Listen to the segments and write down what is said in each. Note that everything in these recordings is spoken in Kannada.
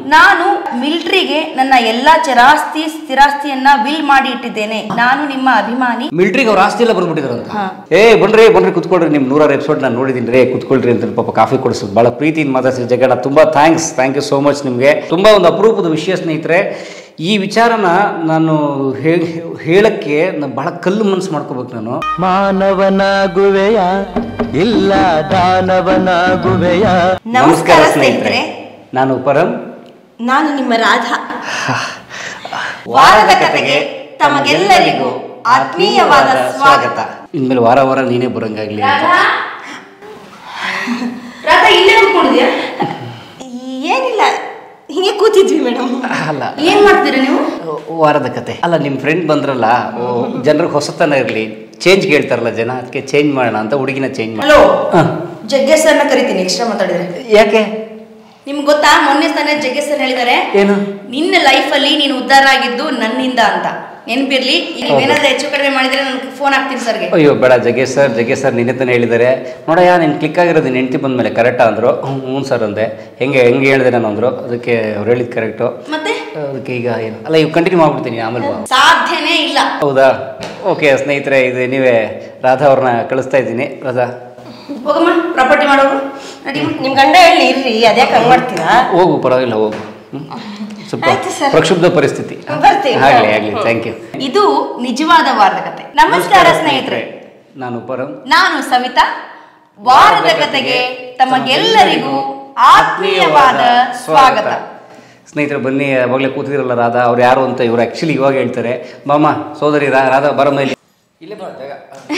ನಾನು ಮಿಲಿಟರಿಗೆ ನನ್ನ ಎಲ್ಲಾ ಚರಾಸ್ತಿ ಸ್ಥಿರಾಸ್ತಿಯನ್ನ ವಿಲ್ ಮಾಡಿ ಇಟ್ಟಿದ್ದೇನೆ ನಾನು ನಿಮ್ಮ ಅಭಿಮಾನಿ ಮಿಲ್ಟ್ರಿಗೆ ಅವ್ರ ಆಸ್ತಿ ಎಲ್ಲ ಬಂದ್ಬಿಟ್ಟಿದಾರಂತ ಏ ಬನ್ರಿ ಬನ್ರಿ ಕುತ್ಕೊಳ್ರಿ ನಿಮ್ ನೂರಾರು ಎಪಿಸೋಡ್ ನಾನು ನೋಡಿದ್ದೀನಿ ರೀ ಕುತ್ಕೊಳ್ರಿ ಅಂತ ಪಾಪ ಕಾಫಿ ಕೊಡಿಸೋದು ಬಹಳ ಪ್ರೀತಿಯಿಂದ ಮಾತಾಡ್ಸಿ ಜಗಣ್ಣ ತುಂಬಾ thanks thank you so much ನಿಮಗೆ ತುಂಬಾ ಒಂದು ಅಪರೂಪದ ವಿಷಯ ಸ್ನೇಹಿತರೆ ಈ ವಿಚಾರನ ನಾನು ಹೇ- ಹೇಳಕ್ಕೆ ನಾನು ಬಹಳ ಕಲ್ಲು ಮನಸ್ಸು ಮಾಡ್ಕೋಬೇಕು ನಾನು ಮಾನವನಾಗುವೆಯ ಇಲ್ಲ ದಾನವನಾಗುವೆಯ ನಮಸ್ಕಾರ ಸ್ನೇಹಿತರೆ ನಾನು ಪರಂ ನಾನು ನಿಮ್ಮ ರಾಧಾ ವಾರದ ಕತೆಗೆ ತಮಗೆಲ್ಲರಿಗೂ ಆತ್ಮೀಯವಾದ ಸ್ವಾಗತ ಇನ್ಮೇಲೆ ವಾರ ವಾರ ನೀನೇ ಬರಂಗಾಗ್ಲಿ ಅಂತ ರಾಧಾ ಇಲ್ಲೇ ಕೂತ್ಕೊಂಡಿದ್ಯಾ ಏನಿಲ್ಲ ಹಿಂಗೆ ಕೂತಿದ್ವಿ ಮೇಡಮ್ ಅಲ್ಲ ಏನ್ ಮಾಡ್ತೀರಾ ನೀವು ವಾರದ ಕತೆ ಅಲ್ಲ ನಿಮ್ಮ ಫ್ರೆಂಡ್ ಬಂದ್ರಲ್ಲ ಜನರಿಗೆ ಹೊಸತನ ಇರಲಿ ಚೇಂಜ್ ಕೇಳ್ತಾರಲ್ಲ ಜನ ಅದಕ್ಕೆ ಚೇಂಜ್ ಮಾಡೋಣ ಅಂತ ಹುಡುಗಿನ ಚೇಂಜ್ ಮಾಡಿ ಹಲೋ ಹಾಂ ಜಗ್ಗೇಶ್ ಸರ್ನ ಕರಿತೀನಿ ಎಕ್ಸ್ಟ್ರಾ ಮಾತಾಡಿದ್ರೆ ಯಾಕೆ ನಿಮ್ಗೆ ಗೊತ್ತಾ ಮೊನ್ನೆ ತಾನೇ ಜಗ್ಗೇಶ್ ಸರ್ ಹೇಳಿದ್ದಾರೆ ಏನು ನಿನ್ನ ಲೈಫಲ್ಲಿ ನೀನು ಉದ್ಧಾರ ಆಗಿದ್ದು ನನ್ನಿಂದ ಅಂತ ನೆನಪಿರ್ಲಿ ನೀವೇನಾದ್ರೂ ಹೆಚ್ಚು ಕಡಿಮೆ ಮಾಡಿದ್ರೆ ನನ್ಗೆ ಫೋನ್ ಹಾಕ್ತೀನಿ ಸರ್ಗೆ ಅಯ್ಯೋ ಬೇಡ ಜಗ್ಗೇಶ್ ಸರ್ ಜಗ್ಗೇಶ್ ಸರ್ ನಿನ್ನೆ ತಾನೇ ಹೇಳಿದ್ದಾರೆ ನೋಡಯ್ಯ ನೀನು ಕ್ಲಿಕ್ ಆಗಿರೋದು ನಿನ್ನ ಹೆಂಡ್ತಿ ಬಂದಮೇಲೆ ಕರೆಕ್ಟಾ ಅಂದರು ಹ್ಞೂ ಸರ್ ಅಂದೆ ಹೆಂಗೆ ಹೆಂಗೆ ಹೇಳಿದೆ ನಾನು ಅಂದರು ಅದಕ್ಕೆ ಅವ್ರು ಹೇಳಿದ್ದು ಕರೆಕ್ಟು ಮತ್ತೆ ಅದಕ್ಕೆ ಈಗ ಏನು ಅಲ್ಲ ಈಗ ಕಂಟಿನ್ಯೂ ಮಾಡ್ಬಿಡ್ತೀನಿ ಆಮೇಲೆ ಬಾ ಸಾಧ್ಯನೇ ಇಲ್ಲ ಹೌದಾ ಓಕೆ ಸ್ನೇಹಿತರೆ ಇದು ನೀವೇ ರಾಧಾ ಅವ್ರನ್ನ ಕಳಿಸ್ತಾ ಇದ್ದೀನಿ ರಾಧಾ ಹೋಗಮ್ಮ ಪ್ರಾಪರ್ಟಿ ಮಾಡೋರು ನಡಿ ನಿಮ್ ಗಂಡ ಹೇಳಿ ಇರ್ರಿ ಅದ್ಯಾಕೆ ಹಂಗ್ ಮಾಡ್ತೀರಾ ಹೋಗು ಪರವಾಗಿಲ್ಲ ಹೋಗು ಹ್ಮ್. ಸ್ವಲ್ಪ ಆಯ್ತು sir. ಪ್ರಕ್ಷುಬ್ಧ ಪರಿಸ್ಥಿತಿ ಬರ್ತೀನಿ. ಆಗಲಿ ಆಗಲಿ ಥ್ಯಾಂಕ್ ಯು ಇದು ನಿಜವಾದ ವಾರದ ಕತೆ ನಮಸ್ಕಾರ ಸ್ನೇಹಿತರೆ ನಾನು ಪರಂ ನಾನು ಸವಿತಾ ವಾರದ ಕತೆಗೆ ತಮಗೆಲ್ಲರಿಗೂ ಆತ್ಮೀಯವಾದ ಸ್ವಾಗತ ಸ್ನೇಹಿತರೆ ಬನ್ನಿ ಅವಾಗಲೇ ಕೂತಿದ್ರಲ್ಲ ರಾಧಾ ಅವ್ರು ಯಾರು ಅಂತ ಇವ್ರು ಆ್ಯಕ್ಚುಲಿ ಇವಾಗ ಹೇಳ್ತಾರೆ ಮಾಮ ಸೋದರಿ ರಾ- ರಾಧಾ ಬರ ಮೇಲೆ ಇಲ್ಲೇ ಬಾ ಜಾಗ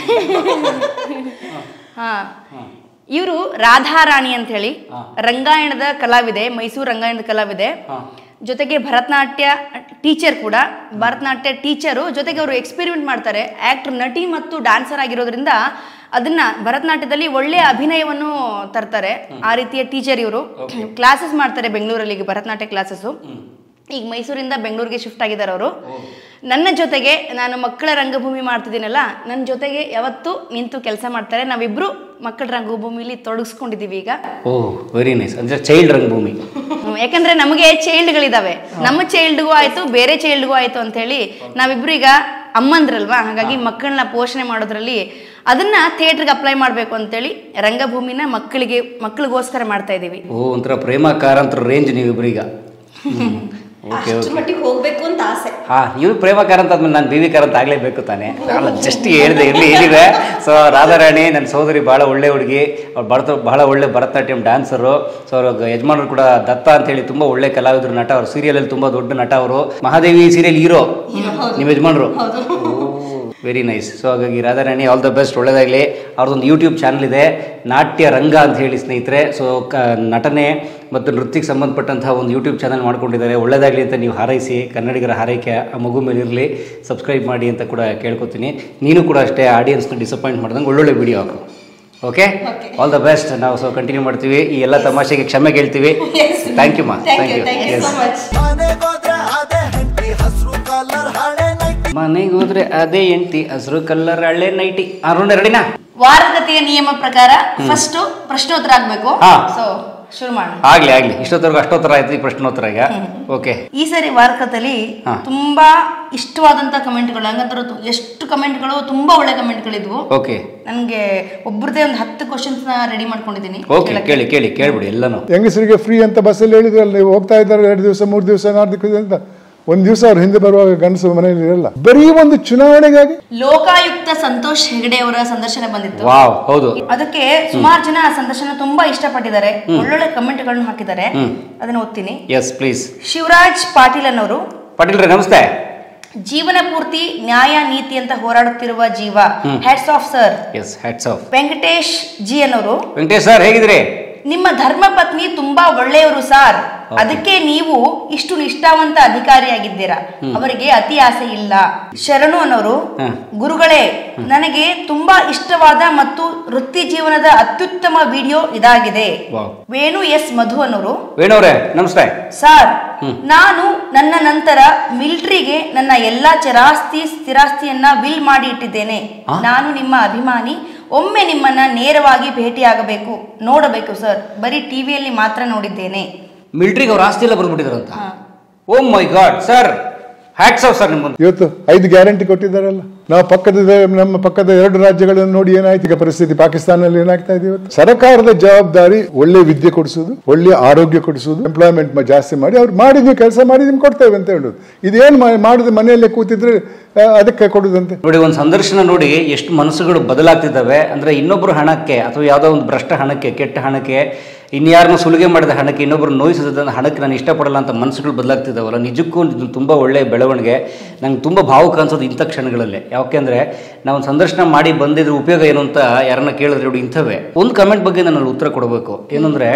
ಹಾ ಇವರು ರಾಧಾರಾಣಿ ಅಂತ ಹೇಳಿ ರಂಗಾಯಣದ ಕಲಾವಿದೆ ಮೈಸೂರು ರಂಗಾಯಣದ ಕಲಾವಿದೆ ಜೊತೆಗೆ ಭರತನಾಟ್ಯ ಟೀಚರ್ ಕೂಡ ಭರತನಾಟ್ಯ ಟೀಚರು ಜೊತೆಗೆ ಅವರು ಎಕ್ಸ್ಪೆರಿಮೆಂಟ್ ಮಾಡ್ತಾರೆ ಆಕ್ಟರ್ ನಟಿ ಮತ್ತು ಡ್ಯಾನ್ಸರ್ ಆಗಿರೋದ್ರಿಂದ ಅದನ್ನ ಭರತನಾಟ್ಯದಲ್ಲಿ ಒಳ್ಳೆಯ ಅಭಿನಯವನ್ನು ತರ್ತಾರೆ ಆ ರೀತಿಯ ಟೀಚರ್ ಇವರು ಕ್ಲಾಸಸ್ ಮಾಡ್ತಾರೆ ಬೆಂಗಳೂರಲ್ಲಿ ಈಗ ಭರತನಾಟ್ಯ ಕ್ಲಾಸಸ್ಸು ಈಗ ಮೈಸೂರಿಂದ ಬೆಂಗಳೂರಿಗೆ ಶಿಫ್ಟ್ ಆಗಿದ್ದಾರೆ ಅವರು ನನ್ನ ಜೊತೆಗೆ ನಾನು ಮಕ್ಕಳ ರಂಗಭೂಮಿ ಮಾಡ್ತಿದ್ದೀನಲ್ಲ ನನ್ನ ಜೊತೆಗೆ ಯಾವತ್ತೂ ನಿಂತು ಕೆಲಸ ಮಾಡ್ತಾರೆ ನಾವಿಬ್ರು ಮಕ್ಕಳ ರಂಗಭೂಮಿಲಿ ತೊಡಗಿಸ್ಕೊಂಡಿದ್ದೀವಿ ಈಗ ಓ ವೆರಿ ನೈಸ್ ಅಂದರೆ ಚೈಲ್ಡ್ ರಂಗಭೂಮಿ ಹ್ಮ್, ಯಾಕಂದ್ರೆ ನಮಗೆ ಚೈಲ್ಡ್ಗಳಿದಾವೆ ನಮ್ಮ ಚೈಲ್ಡ್ಗೂ ಆಯ್ತು ಬೇರೆ ಚೈಲ್ಡ್ಗೂ ಆಯ್ತು ಅಂತ ಹೇಳಿ ನಾವಿಬ್ರು ಈಗ ಅಮ್ಮಂದ್ರಲ್ವಾ ಹಾಗಾಗಿ ಮಕ್ಕಳನ್ನ ಪೋಷಣೆ ಮಾಡೋದ್ರಲ್ಲಿ ಅದನ್ನ ಥಿಯೇಟ್ರಿಗೆ ಅಪ್ಲೈ ಮಾಡಬೇಕು ಅಂತೇಳಿ ರಂಗಭೂಮಿನ ಮಕ್ಕಳಿಗೆ ಮಕ್ಕಳಿಗೋಸ್ಕರ ಮಾಡ್ತಾ ಇದ್ದೀವಿ ಓ ಒಂಥರ ಪ್ರೇಮ ಕಾರಂತರ ರೇಂಜ್ ನೀವಿಬ್ರೀಗ ಓಕೆ ಅಷ್ಟ್ರ ಓಕೆ ಮಟ್ಟಿಗೆ ಹೋಗ್ಬೇಕು ಅಂತ ಆಸೆ ಹಾ ಇವ್ರು ಪ್ರೇಮ ಕಾರಂತ ಆದ್ಮೇಲೆ ನಾನು ಬಿ ವಿ ಕಾರಂತ ಆಗಲೇಬೇಕು ತಾನೆ ಅಲ್ಲ ಜಸ್ಟ್ ಹೇಳಿದೆ ಇರಲಿ ಏನಿದೆ ಸೊ ರಾಧಾರಾಣಿ ನನ್ನ ಸೋದರಿ ಭಾಳ ಒಳ್ಳೆ ಹುಡುಗಿ ಅವ್ರು ಭರತ ಬಹಳ ಒಳ್ಳೆ ಭರತನಾಟ್ಯಂ ಡ್ಯಾನ್ಸರು ಸೊ ಅವ್ರ ಯಜಮಾನರು ಕೂಡ ದತ್ತ ಅಂತ ಹೇಳಿ ತುಂಬ ಒಳ್ಳೆ ಕಲಾವಿದರು ನಟ ಅವರು ಸೀರಿಯಲಲ್ಲಿ ತುಂಬ ದೊಡ್ಡ ನಟ ಅವರು ಮಹಾದೇವಿ ಸೀರಿಯಲ್ ಹೀರೋ ನಿಮ್ಮ ಯಜಮಾನರು ವೆರಿ ನೈಸ್ ಸೊ ಹಾಗಾಗಿ ರಾಧಾರಾಣಿ ಆಲ್ ದ ಬೆಸ್ಟ್ ಒಳ್ಳೇದಾಗಲಿ ಅವ್ರದ್ದೊಂದು ಯೂಟ್ಯೂಬ್ ಚಾನಲ್ ಇದೆ ನಾಟ್ಯ ರಂಗ ಅಂತ ಹೇಳಿ ಸ್ನೇಹಿತರೆ ಸೊ ಕ ನಟನೆ ಮತ್ತು ನೃತ್ಯಕ್ಕೆ ಸಂಬಂಧಪಟ್ಟಂತಹ ಒಂದು ಯೂಟ್ಯೂಬ್ ಚಾನಲ್ ಮಾಡ್ಕೊಂಡಿದ್ದಾರೆ ಒಳ್ಳೇದಾಗಲಿ ಅಂತ ನೀವು ಹಾರೈಸಿ ಕನ್ನಡಿಗರ ಹಾರೈಕೆ ಆ ಮಗು ಮೇಲೆ ಇರಲಿ ಸಬ್ಸ್ಕ್ರೈಬ್ ಮಾಡಿ ಅಂತ ಕೂಡ ಕೇಳ್ಕೊತೀನಿ ನೀನು ಕೂಡ ಅಷ್ಟೇ ಆಡಿಯನ್ಸ್ನ ಡಿಸಪಾಯಿಂಟ್ ಮಾಡ್ದಂಗೆ ಒಳ್ಳೊಳ್ಳೆ ವಿಡಿಯೋ ಹಾಕು ಓಕೆ ಆಲ್ ದ ಬೆಸ್ಟ್ ನಾವು ಸೊ ಕಂಟಿನ್ಯೂ ಮಾಡ್ತೀವಿ ಈ ಎಲ್ಲ ತಮಾಷೆಗೆ ಕ್ಷಮೆ ಕೇಳ್ತೀವಿ ಥ್ಯಾಂಕ್ ಯು ಮಾ ಥ್ಯಾಂಕ್ ಯು ಎಸ್ ಮನೆಗೋದ್ರೆ ಅದೇ ಹೆಂಡತಿ ಹಸಿರು ಕಲರ್ ಹಳೆ ನೈಟಿ ಮನೆಗೆ ಹೋದ್ರೆ ಅದೇ ಎಂಟಿ ಹಸಿರು ಕಲ್ಲರ್ ಹಳ್ಳೆ ನೈಟಿ ಅರುಣ ರೆಡಿನಾ ವಾರಗತಿಯ ನಿಯಮ ಪ್ರಕಾರ ಫಸ್ಟ್ ಪ್ರಶ್ನೋತ್ತರ ಆಗ್ಬೇಕು ಹಾ. ಸೊ ಶುರು ಮಾಡೋಣ ಆಗ್ಲಿ ಆಗ್ಲಿ ಇಷ್ಟೊತ್ತವರೆಗೂ ಅಷ್ಟೊತ್ತರ ಆಯ್ತು ಈ ಪ್ರಶ್ನೋತ್ತರ ಈಗ ಓಕೆ ಈ ಸರಿ ವಾರಕಥೆಯಲ್ಲಿ ಹಾ. ತುಂಬಾ ಇಷ್ಟವಾದಂತ ಕಮೆಂಟ್ಗಳು ಹಂಗಂದ್ರೆ ತು- ಎಷ್ಟು ಕಮೆಂಟ್ಗಳು ತುಂಬಾ ಒಳ್ಳೆ ಕಮೆಂಟ್ಗಳಿದ್ವು ಓಕೆ ನನಗೆ ಒಬ್ಬರದೇ ಒಂದು ಹತ್ತು ಕ್ವಶನ್ಸ್ ನ ರೆಡಿ ಮಾಡ್ಕೊಂಡಿದ್ದೀನಿ ಓಕೆ ಕೇಳಕ್ಕೆ. ಕೇಳಿ ಕೇಳಿ ಕೇಳ್ಬಿಡಿ ಎಲ್ಲನೂ ಹೆಂಗಸರಿಗೆ ಫ್ರೀ ಅಂತ ಬಸ್ಸಲ್ಲಿ ಹೇಳಿದ್ರಲ್ಲ ನೀವು ಹೋಗ್ತಾ ಇದ್ದಾರೆ ಎರಡು ದಿವಸ ಮೂರು ದಿವಸ ನಾಲ್ಕು ದಿವಸ ಅಂತ ಒಂದು ದಿವಸ ಅವ್ರು ಹಿಂದೆ ಬರುವಾಗ ಗಂಡಸು ಮನೆಯಲ್ಲಿ ಇರಲ್ಲ ಬರೀ ಒಂದು ಚುನಾವಣೆಗಾಗಿ ಲೋಕಾಯುಕ್ತ ಸಂತೋಷ್ ಹೆಗಡೆ ಅವರ ಸಂದರ್ಶನ ಬಂದಿತ್ತು ವಾವ್ ಹೌದು ಅದಕ್ಕೆ ಸುಮಾರು ಜನ ಆ ಸಂದರ್ಶನ ತುಂಬಾ ಇಷ್ಟಪಟ್ಟಿದ್ದಾರೆ ಒಳ್ಳೊಳ್ಳೆ ಕಮೆಂಟ್ಗಳನ್ನು ಹಾಕಿದ್ದಾರೆ ಅದನ್ನ ಓದ್ತೀನಿ ಎಸ್ ಪ್ಲೀಸ್ ಶಿವರಾಜ್ ಪಾಟೀಲ್ ಅನ್ನೋರು ಪಾಟೀಲ್ ರೇ ನಮಸ್ತೆ ಜೀವನ ಪೂರ್ತಿ ನ್ಯಾಯ ನೀತಿ ಅಂತ ಹೋರಾಡುತ್ತಿರುವ ಜೀವ hats off sir yes hats off Venkatesh ji ಅನ್ನೋರು ವೆಂಕಟೇಶ್ ಸರ್ ಹೇಗಿದ್ರಿ ನಿಮ್ಮ ಧರ್ಮ ಪತ್ನಿ ತುಂಬಾ ಒಳ್ಳೆಯವರು ಸಾರ್ ಅದಕ್ಕೆ ನೀವು ಇಷ್ಟು ನಿಷ್ಠಾವಂತ ಅಧಿಕಾರಿಯಾಗಿದ್ದೀರಾ ಅವರಿಗೆ ಅತಿ ಆಸೆ ಇಲ್ಲ ಶರಣು ಅನ್ನೋರು ಹ. ಗುರುಗಳೇ ನನಗೆ ತುಂಬಾ ಇಷ್ಟವಾದ ಮತ್ತು ವೃತ್ತಿ ಜೀವನದ ಅತ್ಯುತ್ತಮ ವಿಡಿಯೋ ಇದಾಗಿದೆ ವಾವ್ ವೇಣು ಎಸ್ ಮಧು ಅನ್ನೋರು ವೇಣುವ್ರೆ ನಮಸ್ತೆ ಸರ್ ನಾನು ನನ್ನ ನಂತರ ಮಿಲಿಟರಿಗೆ ನನ್ನ ಎಲ್ಲಾ ಚರಾಸ್ತಿ ಸ್ಥಿರಾಸ್ತಿಯನ್ನ ವಿಲ್ ಮಾಡಿ ಇಟ್ಟಿದ್ದೇನೆ ನಾನು ನಿಮ್ಮ ಅಭಿಮಾನಿ ಒಮ್ಮೆ ನಿಮ್ಮನ್ನ ನೇರವಾಗಿ ಭೇಟಿಯಾಗಬೇಕು ನೋಡಬೇಕು ಸರ್ ಬರೀ ಟಿವಿಯಲ್ಲಿ ಮಾತ್ರ ನೋಡಿದ್ದೇನೆ ಮಿಲ್ಟ್ರಿಗೆ ಅವ್ರ ಆಸ್ತಿ ಎಲ್ಲ ಬರ್ಬಿಟ್ಟಿದಾರಂತ oh my god sir hats off sir ನಿಮ್ಗೊಂದು ಇವತ್ತು ಐದು ಗ್ಯಾರಂಟಿ ಕೊಟ್ಟಿದ್ದಾರಲ್ಲ ನಾವು ಪಕ್ಕದ ದೇ- ನಮ್ಮ ಪಕ್ಕದ ಎರಡು ರಾಜ್ಯಗಳನ್ನು ನೋಡಿ ಏನಾಯ್ತು ಈಗ ಪರಿಸ್ಥಿತಿ ಪಾಕಿಸ್ತಾನಲ್ಲಿ ಏನಾಗ್ತಾ ಇದೆ ಇವತ್ತು ಸರ್ಕಾರದ ಜವಾಬ್ದಾರಿ ಒಳ್ಳೆ ವಿದ್ಯೆ ಕೊಡಿಸೋದು ಒಳ್ಳೆ ಆರೋಗ್ಯ ಕೊಡಿಸೋದು ಎಂಪ್ಲಾಯ್ಮೆಂಟ್ ಜಾಸ್ತಿ ಮಾಡಿ ಅವ್ರು ಮಾಡಿದ್ವಿ ಕೆಲಸ ಮಾಡಿ ನಿಮ್ಗೆ ಕೊಡ್ತೇವೆ ಅಂತ ಹೇಳೋದು ಇದೇನು ಮಾಡಿದ ಮನೆಯಲ್ಲೇ ಕೂತಿದ್ರೆ ಆ, ಅದಕ್ಕೆ ಕೊಡುದಂತೆ ನೋಡಿ ಒಂದು ಸಂದರ್ಶನ ನೋಡಿ ಎಷ್ಟು ಮನಸ್ಸುಗಳು ಬದಲಾಗ್ತಿದ್ದಾವೆ ಅಂದರೆ ಇನ್ನೊಬ್ಬರ ಹಣಕ್ಕೆ ಅಥವಾ ಯಾವುದೋ ಒಂದು ಭ್ರಷ್ಟ ಹಣಕ್ಕೆ ಕೆಟ್ಟ ಹಣಕ್ಕೆ ಇನ್ಯಾರನ್ನೂ ಸುಲಿಗೆ ಮಾಡಿದ ಹಣಕ್ಕೆ ಇನ್ನೊಬ್ಬರು ನೋಯಿಸಿದ ಹಣಕ್ಕೆ ನಾನು ಇಷ್ಟಪಡಲ್ಲ ಅಂತ ಮನಸ್ಸುಗಳು ಬದಲಾಗ್ತಿದ್ದಾವಲ್ಲ ನಿಜಕ್ಕೂ ಇದು ತುಂಬ ಒಳ್ಳೆಯ ಬೆಳವಣಿಗೆ ನಂಗೆ ತುಂಬ ಭಾವುಕ ಅನ್ಸೋದು ಇಂಥ ಕ್ಷಣಗಳಲ್ಲೇ ಯಾಕೆಂದರೆ ನಾವು ಒಂದು ಸಂದರ್ಶನ ಮಾಡಿ ಬಂದಿದ್ರ ಉಪಯೋಗ ಏನು ಅಂತ ಯಾರನ್ನ ಕೇಳಿದ್ರೆ ನೋಡಿ ಇಂಥವೇ ಒಂದು ಕಮೆಂಟ್ ಬಗ್ಗೆ ನಾನು ಉತ್ತರ ಕೊಡಬೇಕು ಏನಂದರೆ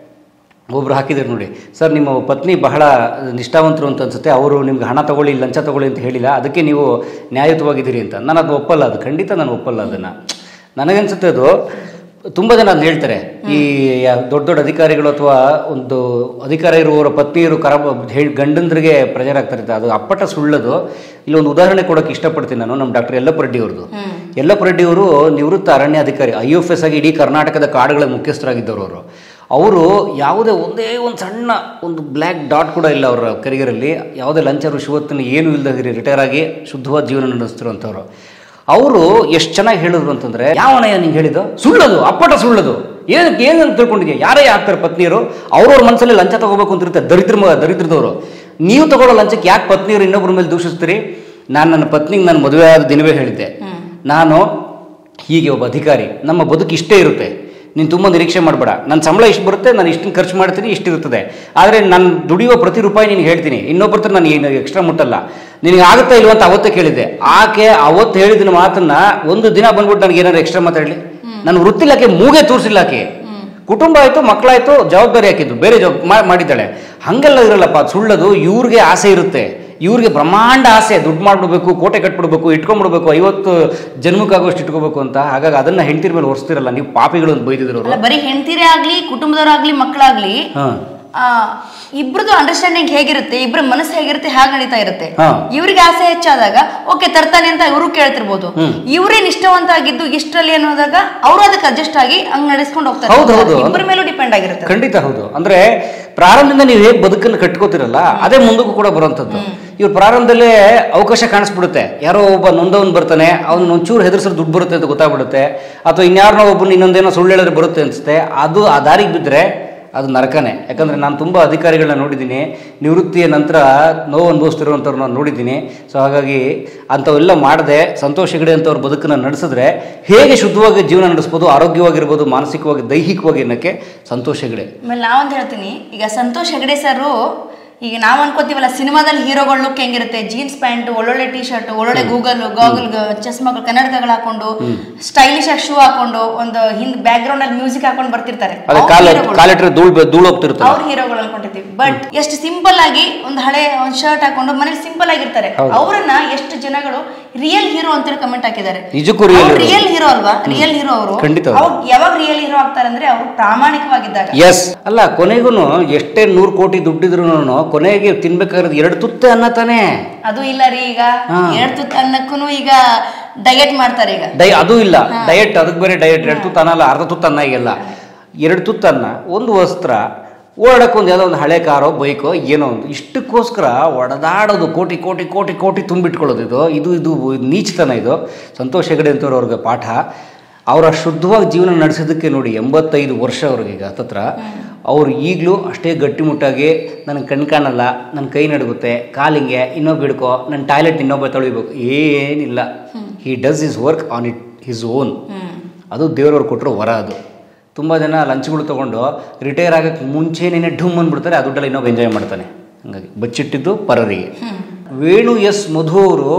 ಒಬ್ರು ಹಾಕಿದ್ರು ನೋಡಿ ಸರ್ ನಿಮ್ಮ ಪತ್ನಿ ಬಹಳ ನಿಷ್ಠಾವಂತರು ಅಂತ ಅನ್ಸುತ್ತೆ ಅವರು ನಿಮ್ಗೆ ಹಣ ತಗೊಳ್ಳಿ ಲಂಚ ತಗೊಳ್ಳಿ ಅಂತ ಹೇಳಿಲ್ಲ ಅದಕ್ಕೆ ನೀವು ನ್ಯಾಯಯುತವಾಗಿದ್ದೀರಿ ಅಂತ ನಾನು ಅದು ಒಪ್ಪಲ್ಲ ಅದು ಖಂಡಿತ ನಾನು ಒಪ್ಪಲ್ಲ ಅದನ್ನು ನನಗನ್ಸುತ್ತೆ ಅದು ತುಂಬ ಜನ ಅದನ್ನ ಹೇಳ್ತಾರೆ ಈ ಯಾ- ದೊಡ್ಡ ದೊಡ್ಡ ಅಧಿಕಾರಿಗಳು ಅಥವಾ ಒಂದು ಅಧಿಕಾರ ಇರುವವರ ಪತ್ನಿಯರು ಕರ ಹೇಳಿ ಗಂಡಂದ್ರಿಗೆ ಪ್ರೆಜರ್ ಆಗ್ತಾರೆ ಅದು ಅಪ್ಪಟ ಸುಳ್ಳದು ಇಲ್ಲಿ ಒಂದು ಉದಾಹರಣೆ ಕೊಡೋಕೆ ಇಷ್ಟಪಡ್ತೀನಿ ನಾನು ನಮ್ಮ ಡಾಕ್ಟರ್ ಯಲ್ಲಪ್ಪ ರೆಡ್ಡಿ ಅವ್ರದ್ದು ಯಲ್ಲಪ್ಪ ರೆಡ್ಡಿ ಅವರು ನಿವೃತ್ತ ಅರಣ್ಯ ಅಧಿಕಾರಿ ಐ ಎಫ್ ಎಸ್ ಆಗಿ ಇಡೀ ಕರ್ನಾಟಕದ ಕಾಡುಗಳ ಮುಖ್ಯಸ್ಥರಾಗಿದ್ದವರು ಅವರು ಅವರು ಯಾವುದೇ ಒಂದೇ ಒಂದು ಸಣ್ಣ ಒಂದು ಬ್ಲ್ಯಾಕ್ ಡಾಟ್ ಕೂಡ ಇಲ್ಲ ಅವರ ಕರಿಯರಲ್ಲಿ ಯಾವುದೇ ಲಂಚ ರುಶುವತ್ತಿನ ಏನೂ ಇಲ್ಲದಿರಿ ರಿಟೈರ್ ಆಗಿ ಶುದ್ಧವಾದ ಜೀವನ ನಡೆಸ್ತಿರುವಂಥವ್ರು ಅವರು ಎಷ್ಟು ಚೆನ್ನಾಗಿ ಹೇಳಿದ್ರು ಅಂತಂದ್ರೆ ಯಾವನಯ್ಯ ನಿಂಗೆ ಹೇಳಿದ್ದು ಸುಳ್ಳದು ಅಪ್ಪಟ ಸುಳ್ಳದು ಏನಕ್ಕೆ ಏನಂತ ತಿಳ್ಕೊಂಡಿದ್ಯಾ ಯಾರೇ ಆಗ್ತಾರೆ ಪತ್ನಿಯರು ಅವ್ರವ್ರ ಮನಸ್ಸಲ್ಲಿ ಲಂಚ ತಗೋಬೇಕು ಅಂತ ಇರುತ್ತೆ ದರಿದ್ರ ಮ- ದರಿದ್ರದವರು ನೀವು ತಗೊಳ್ಳೋ ಲಂಚಕ್ಕೆ ಯಾಕೆ ಪತ್ನಿಯರು ಇನ್ನೊಬ್ಬರ ಮೇಲೆ ದೂಷಿಸ್ತೀರಿ ನಾನು ನನ್ನ ಪತ್ನಿಗೆ ನಾನು ಮದುವೆ ಆದ ದಿನವೇ ಹೇಳಿದ್ದೆ ನಾನು ಹೀಗೆ ಒಬ್ಬ ಅಧಿಕಾರಿ ನಮ್ಮ ಬದುಕು ಇಷ್ಟೇ ಇರುತ್ತೆ ನೀನು ತುಂಬ ನಿರೀಕ್ಷೆ ಮಾಡಬೇಡ ನನ್ನ ಸಂಬಳ ಇಷ್ಟು ಬರುತ್ತೆ ನಾನು ಇಷ್ಟನ್ನು ಖರ್ಚು ಮಾಡ್ತೀನಿ ಇಷ್ಟು ಇರ್ತದೆ ಆದರೆ ನಾನು ದುಡಿಯುವ ಪ್ರತಿ ರೂಪಾಯಿ ನಿನಗೆ ಹೇಳ್ತೀನಿ ಇನ್ನೊಬ್ಬರ ಹತ್ರ ನಾನು ಏನು ಎಕ್ಸ್ಟ್ರಾ ಮುಟ್ಟಲ್ಲ ನಿನಗೆ ಆಗುತ್ತಾ ಇಲ್ವ ಅಂತ ಅವತ್ತೇ ಕೇಳಿದ್ದೆ ಆಕೆ ಅವತ್ತು ಹೇಳಿದ ಮಾತನ್ನ ಒಂದು ದಿನ ಬಂದ್ಬಿಟ್ಟು ನನಗೆ ಏನಾದ್ರು ಎಕ್ಸ್ಟ್ರಾ ಮಾತಾಡಲಿ ನಾನು ವೃತ್ತಿಲಾಕೆ ಮೂಗೆ ತೋರಿಸಿಲ್ಲ ಆಕೆ ಕುಟುಂಬ ಆಯಿತು ಮಕ್ಕಳಾಯ್ತು ಜವಾಬ್ದಾರಿ ಹಾಕಿದ್ದು ಬೇರೆ ಜವಾಬ್ ಮಾ- ಮಾಡಿದ್ದಾಳೆ ಹಂಗೆಲ್ಲ ಇರಲ್ಲಪ್ಪ ಅದು ಸುಳ್ಳದು ಇವ್ರಿಗೆ ಆಸೆ ಇರುತ್ತೆ ಇವ್ರಿಗೆ ಬ್ರಹ್ಮಾಂಡ ಆಸೆ ದುಡ್ಡು ಮಾಡ್ಬಿಡ್ಬೇಕು ಕೋಟೆ ಕಟ್ಬಿಡ್ಬೇಕು ಇಟ್ಕೊಂಡ್ಬಿಡ್ಬೇಕು ಐವತ್ತು ಜನ್ಮಕ್ಕಾಗೋಷ್ಟು ಇಟ್ಕೋಬೇಕು ಅಂತ ಹಾಗಾಗಿ ಅದನ್ನ ಹೆಂಡತಿರ ಮೇಲೆ ಹೊರಿಸ್ತಿರಲ್ಲ ನೀವು ಪಾಪಿಗಳು ಅಂತ ಬೈದಿದ್ರು ಅಲ್ಲ ಬರೀ ಹೆಂಡತಿರೇ ಆಗ್ಲಿ ಕುಟುಂಬದವರಾಗ್ಲಿ ಮಕ್ಕಳಾಗ್ಲಿ ಹಾಂ ಆ, ಇಬ್ರದ್ದು ಅಂಡರ್ಸ್ಟ್ಯಾಂಡಿಂಗ್ ಹೇಗಿರುತ್ತೆ ಇಬ್ರ ಮನಸ್ಸು ಹೇಗಿರುತ್ತೆ ಹಾಗೆ ನಡೀತಾ ಇರುತ್ತೆ ಹಾ. ಇವ್ರಿಗೆ ಆಸೆ ಹೆಚ್ಚಾದಾಗ ಓಕೆ ತರ್ತಾನೆ ಅಂತ ಇವರು ಕೇಳ್ತಿರ್ಬೋದು ಇವರೇ ನಿಷ್ಠಾವಂತ ಆಗಿದ್ದು ಇಷ್ಟರಲ್ಲಿ ಅನ್ನೋದಾಗ ಅವರು ಅದಕ್ಕೆ ಅಡ್ಜಸ್ಟ್ ಆಗಿ ಹಂಗ್ ನಡೆಸ್ಕೊಂಡು ಹೋಗ್ತಾರೆ ಹೌದು, ಹೌದು. ಇಬ್ಬರ ಮೇಲೂ ಡಿಪೆಂಡ್ ಆಗಿರುತ್ತೆ ಖಂಡಿತ ಹೌದು ಅಂದ್ರೆ ಪ್ರಾರಂಭದಿಂದ ನೀವು ಹೇಗೆ ಬದುಕನ್ನು ಕಟ್ಕೋತಿರಲ್ಲ ಅದೇ ಮುಂದಕ್ಕೂ ಕೂಡ ಬರುವಂಥದ್ದು ಇವ್ರು ಪ್ರಾರಂಭದಲ್ಲೇ ಅವಕಾಶ ಕಾಣಿಸ್ಬಿಡುತ್ತೆ ಯಾರೋ ಒಬ್ಬ ನೊಂದವನ್ ಬರ್ತಾನೆ ಅವ್ನು ಒಂಚೂರು ಹೆದರ್ಸಿದ್ರೆ ದುಡ್ಡು ಬರುತ್ತೆ ಅಂತ ಗೊತ್ತಾಗ್ಬಿಡುತ್ತೆ ಅಥವಾ ಇನ್ಯಾರನೋ ಒಬ್ಬನು ಇನ್ನೊಂದೇನೋ ಸುಳ್ಳು ಹೇಳಿದ್ರೆ ಬರುತ್ತೆ ಅನ್ಸುತ್ತೆ ಅದು ಆ ದಾರಿಗೆ ಬಿದ್ದರೆ ಅದು ನರಕನೇ ಯಾಕಂದ್ರೆ ನಾನು ತುಂಬ ಅಧಿಕಾರಿಗಳನ್ನ ನೋಡಿದ್ದೀನಿ ನಿವೃತ್ತಿಯ ನಂತರ ನೋವು ಅನುಭವಿಸ್ತಿರುವಂಥವ್ರು ನಾನು ನೋಡಿದ್ದೀನಿ ಸೊ ಹಾಗಾಗಿ ಅಂಥವೆಲ್ಲ ಮಾಡದೆ ಸಂತೋಷ ಹೆಗಡೆ ಅಂತವ್ರ ಬದುಕನ್ನು ನಡೆಸಿದ್ರೆ ಹೇಗೆ ಶುದ್ಧವಾಗಿ ಜೀವನ ನಡೆಸ್ಬೋದು ಆರೋಗ್ಯವಾಗಿರ್ಬೋದು ಮಾನಸಿಕವಾಗಿ ದೈಹಿಕವಾಗಿ ಅನ್ನೋಕ್ಕೆ ಸಂತೋಷ ಹೆಗಡೆ ಆಮೇಲೆ ನಾವೊಂದು ಹೇಳ್ತೀನಿ ಈಗ ಸಂತೋಷ್ ಹೆಗಡೆ ಸರ್ ಈಗ ನಾವು ಅನ್ಕೋತೀವಲ್ಲ ಸಿನಿಮಾದಲ್ಲಿ ಹೀರೋಗಳ ಲುಕ್ ಹೆಂಗಿರುತ್ತೆ ಜೀನ್ಸ್ ಪ್ಯಾಂಟ್ ಒಳ್ಳೊಳ್ಳೆ ಟಿ ಶರ್ಟ್ ಒಳ್ಳೊಳ್ಳೆ ಗೂಗಲ್ ಗಾಗಲ್ ಚಸ್ಮಾಗಳು ಕನ್ನಡಕಗಳು ಹಾಕೊಂಡು ಸ್ಟೈಲಿಶ್ ಆಗಿ ಶೂ ಹಾಕೊಂಡು ಒಂದು ಹಿಂದ್ ಬ್ಯಾಕ್ ಗ್ರೌಂಡ್ ಅಲ್ಲಿ ಮ್ಯೂಸಿಕ್ ಹಾಕೊಂಡು ಬರ್ತಿರ್ತಾರೆ ಅದೇ ಅವ್ರ್ ಕಾಲ ಹೀರೋಗಳು. ಕಾಲಿಟ್ರೆ ಧೂಳ್ ಬೆ- ಧೂಳ್ ಹೋಗ್ತಿರ್ತಲ್ಲ ಅವ್ರ ಹೀರೋಗಳು ಅನ್ಕೊಂಡಿರ್ತೀವಿ ಬಟ್ ಎಷ್ಟು ಸಿಂಪಲ್ ಆಗಿ ಒಂದು ಹಳೆ ಒಂದು ಶರ್ಟ್ ಹಾಕೊಂಡು ಮನೇಲಿ ಸಿಂಪಲ್ ಆಗಿರ್ತಾರೆ ಹೌದು. ಅವರನ್ನ ಎಷ್ಟು ಜನಗಳು ರಿಯಲ್ ಹೀರೋ ಅಂತೇಳಿ ಕಮೆಂಟ್ ಹಾಕಿದ್ದಾರೆ ನಿಜಕ್ಕೂ real hero. ರಿಯಲ್ ಹೀರೋ ಅಲ್ವಾ ರಿಯಲ್ ಹೀರೋ ಅವರು ಖಂಡಿತ ಹೌದು. ಅವಾಗ ಯಾವಾಗ ರಿಯಲ್ ಹೀರೋ ಆಗ್ತಾರೆ ಅಂದ್ರೆ ಅವರು ಪ್ರಾಮಾಣಿಕವಾಗಿದ್ದಾಗ ಎಸ್ ಅಲ್ಲ ಕೊನೆಗೂ ಎಷ್ಟೇ ನೂರು ಕೋಟಿ ದುಡ್ಡಿದ್ರು ಕೊನೆಗೆ ತಿನ್ಬೇಕಾಗಿರೋದು ಎರಡು ತುತ್ತೆ ಅನ್ನ ತಾನೇ ಅದು ಇಲ್ಲ ರೀ ಈಗ ಹಾ. ಎರಡ್ ತುತ್ತ ಅನ್ನಕ್ಕೂ ಈಗ ಡಯಟ್ ಮಾಡ್ತಾರೆ ಈಗ ಡೈ ಅದು ಇಲ್ಲ ಡಯಟ್ ಅದಕ್ಕೆ ಬೇರೆ ಡಯಟ್ ಎರಡು ತುತ್ತು ಅನ್ನ ಅಲ್ಲ ಅರ್ಧ ತುತ್ತು ಅನ್ನ ಈಗೆಲ್ಲ ಎರಡು ತುತ್ತು ಅನ್ನ ಒಂದು ವಸ್ತ್ರ ಓಡಾಡಕ್ಕೆ ಒಂದು ಯಾವುದೋ ಒಂದು ಹಳೆ ಕಾರೋ ಬೈಕೋ ಏನೋ ಒಂದು ಇಷ್ಟಕ್ಕೋಸ್ಕರ ಒಡೆದಾಡೋದು ಕೋಟಿ ಕೋಟಿ ಕೋಟಿ ಕೋಟಿ ತುಂಬಿಟ್ಕೊಳ್ಳೋದು ಇದು ಇದು ಇದು ನೀಚತನ ಇದು ಸಂತೋಷ್ ಹೆಗಡೆ ಅಂತವ್ರು ಅವ್ರಿಗೆ ಪಾಠ ಅವರ ಶುದ್ಧವಾಗಿ ಜೀವನ ನಡೆಸೋದಕ್ಕೆ ನೋಡಿ ಎಂಬತ್ತೈದು ವರ್ಷ ಅವ್ರಿಗೆ ಈಗ ಹತ್ತತ್ರ ಅವ್ರು ಈಗಲೂ ಅಷ್ಟೇ ಗಟ್ಟಿಮುಟ್ಟಾಗಿ ನನಗೆ ಕಣ್ ಕಾಣಲ್ಲ ನನ್ನ ಕೈ ನಡುಗುತ್ತೆ ಕಾಲಿಂಗೆ ಇನ್ನೊಬ್ಬ ಹಿಡ್ಕೋ ನನ್ನ ಟಾಯ್ಲೆಟ್ ಇನ್ನೊಬ್ಬ ತೊಳಿಬೇಕು ಏನಿಲ್ಲ he does is work on it his own ಅದು ದೇವ್ರವ್ರು ಕೊಟ್ಟರು ವರ ಅದು ತುಂಬ ಜನ ಲಂಚ್ಗಳು ತೊಗೊಂಡು ರಿಟೈರ್ ಆಗೋಕ್ಕೆ ಮುಂಚೆನೇ ಢುಮ್ ಅಂದ್ಬಿಡ್ತಾರೆ ಆ ದುಡ್ಡಲ್ಲಿ ಇನ್ನೊಬ್ಬ ಎಂಜಾಯ್ ಮಾಡ್ತಾನೆ ಹಂಗಾಗಿ ಬಚ್ಚಿಟ್ಟಿದ್ದು ಪರರಿಗೆ ವೇಣು ಎಸ್ ಮಧು ಅವರು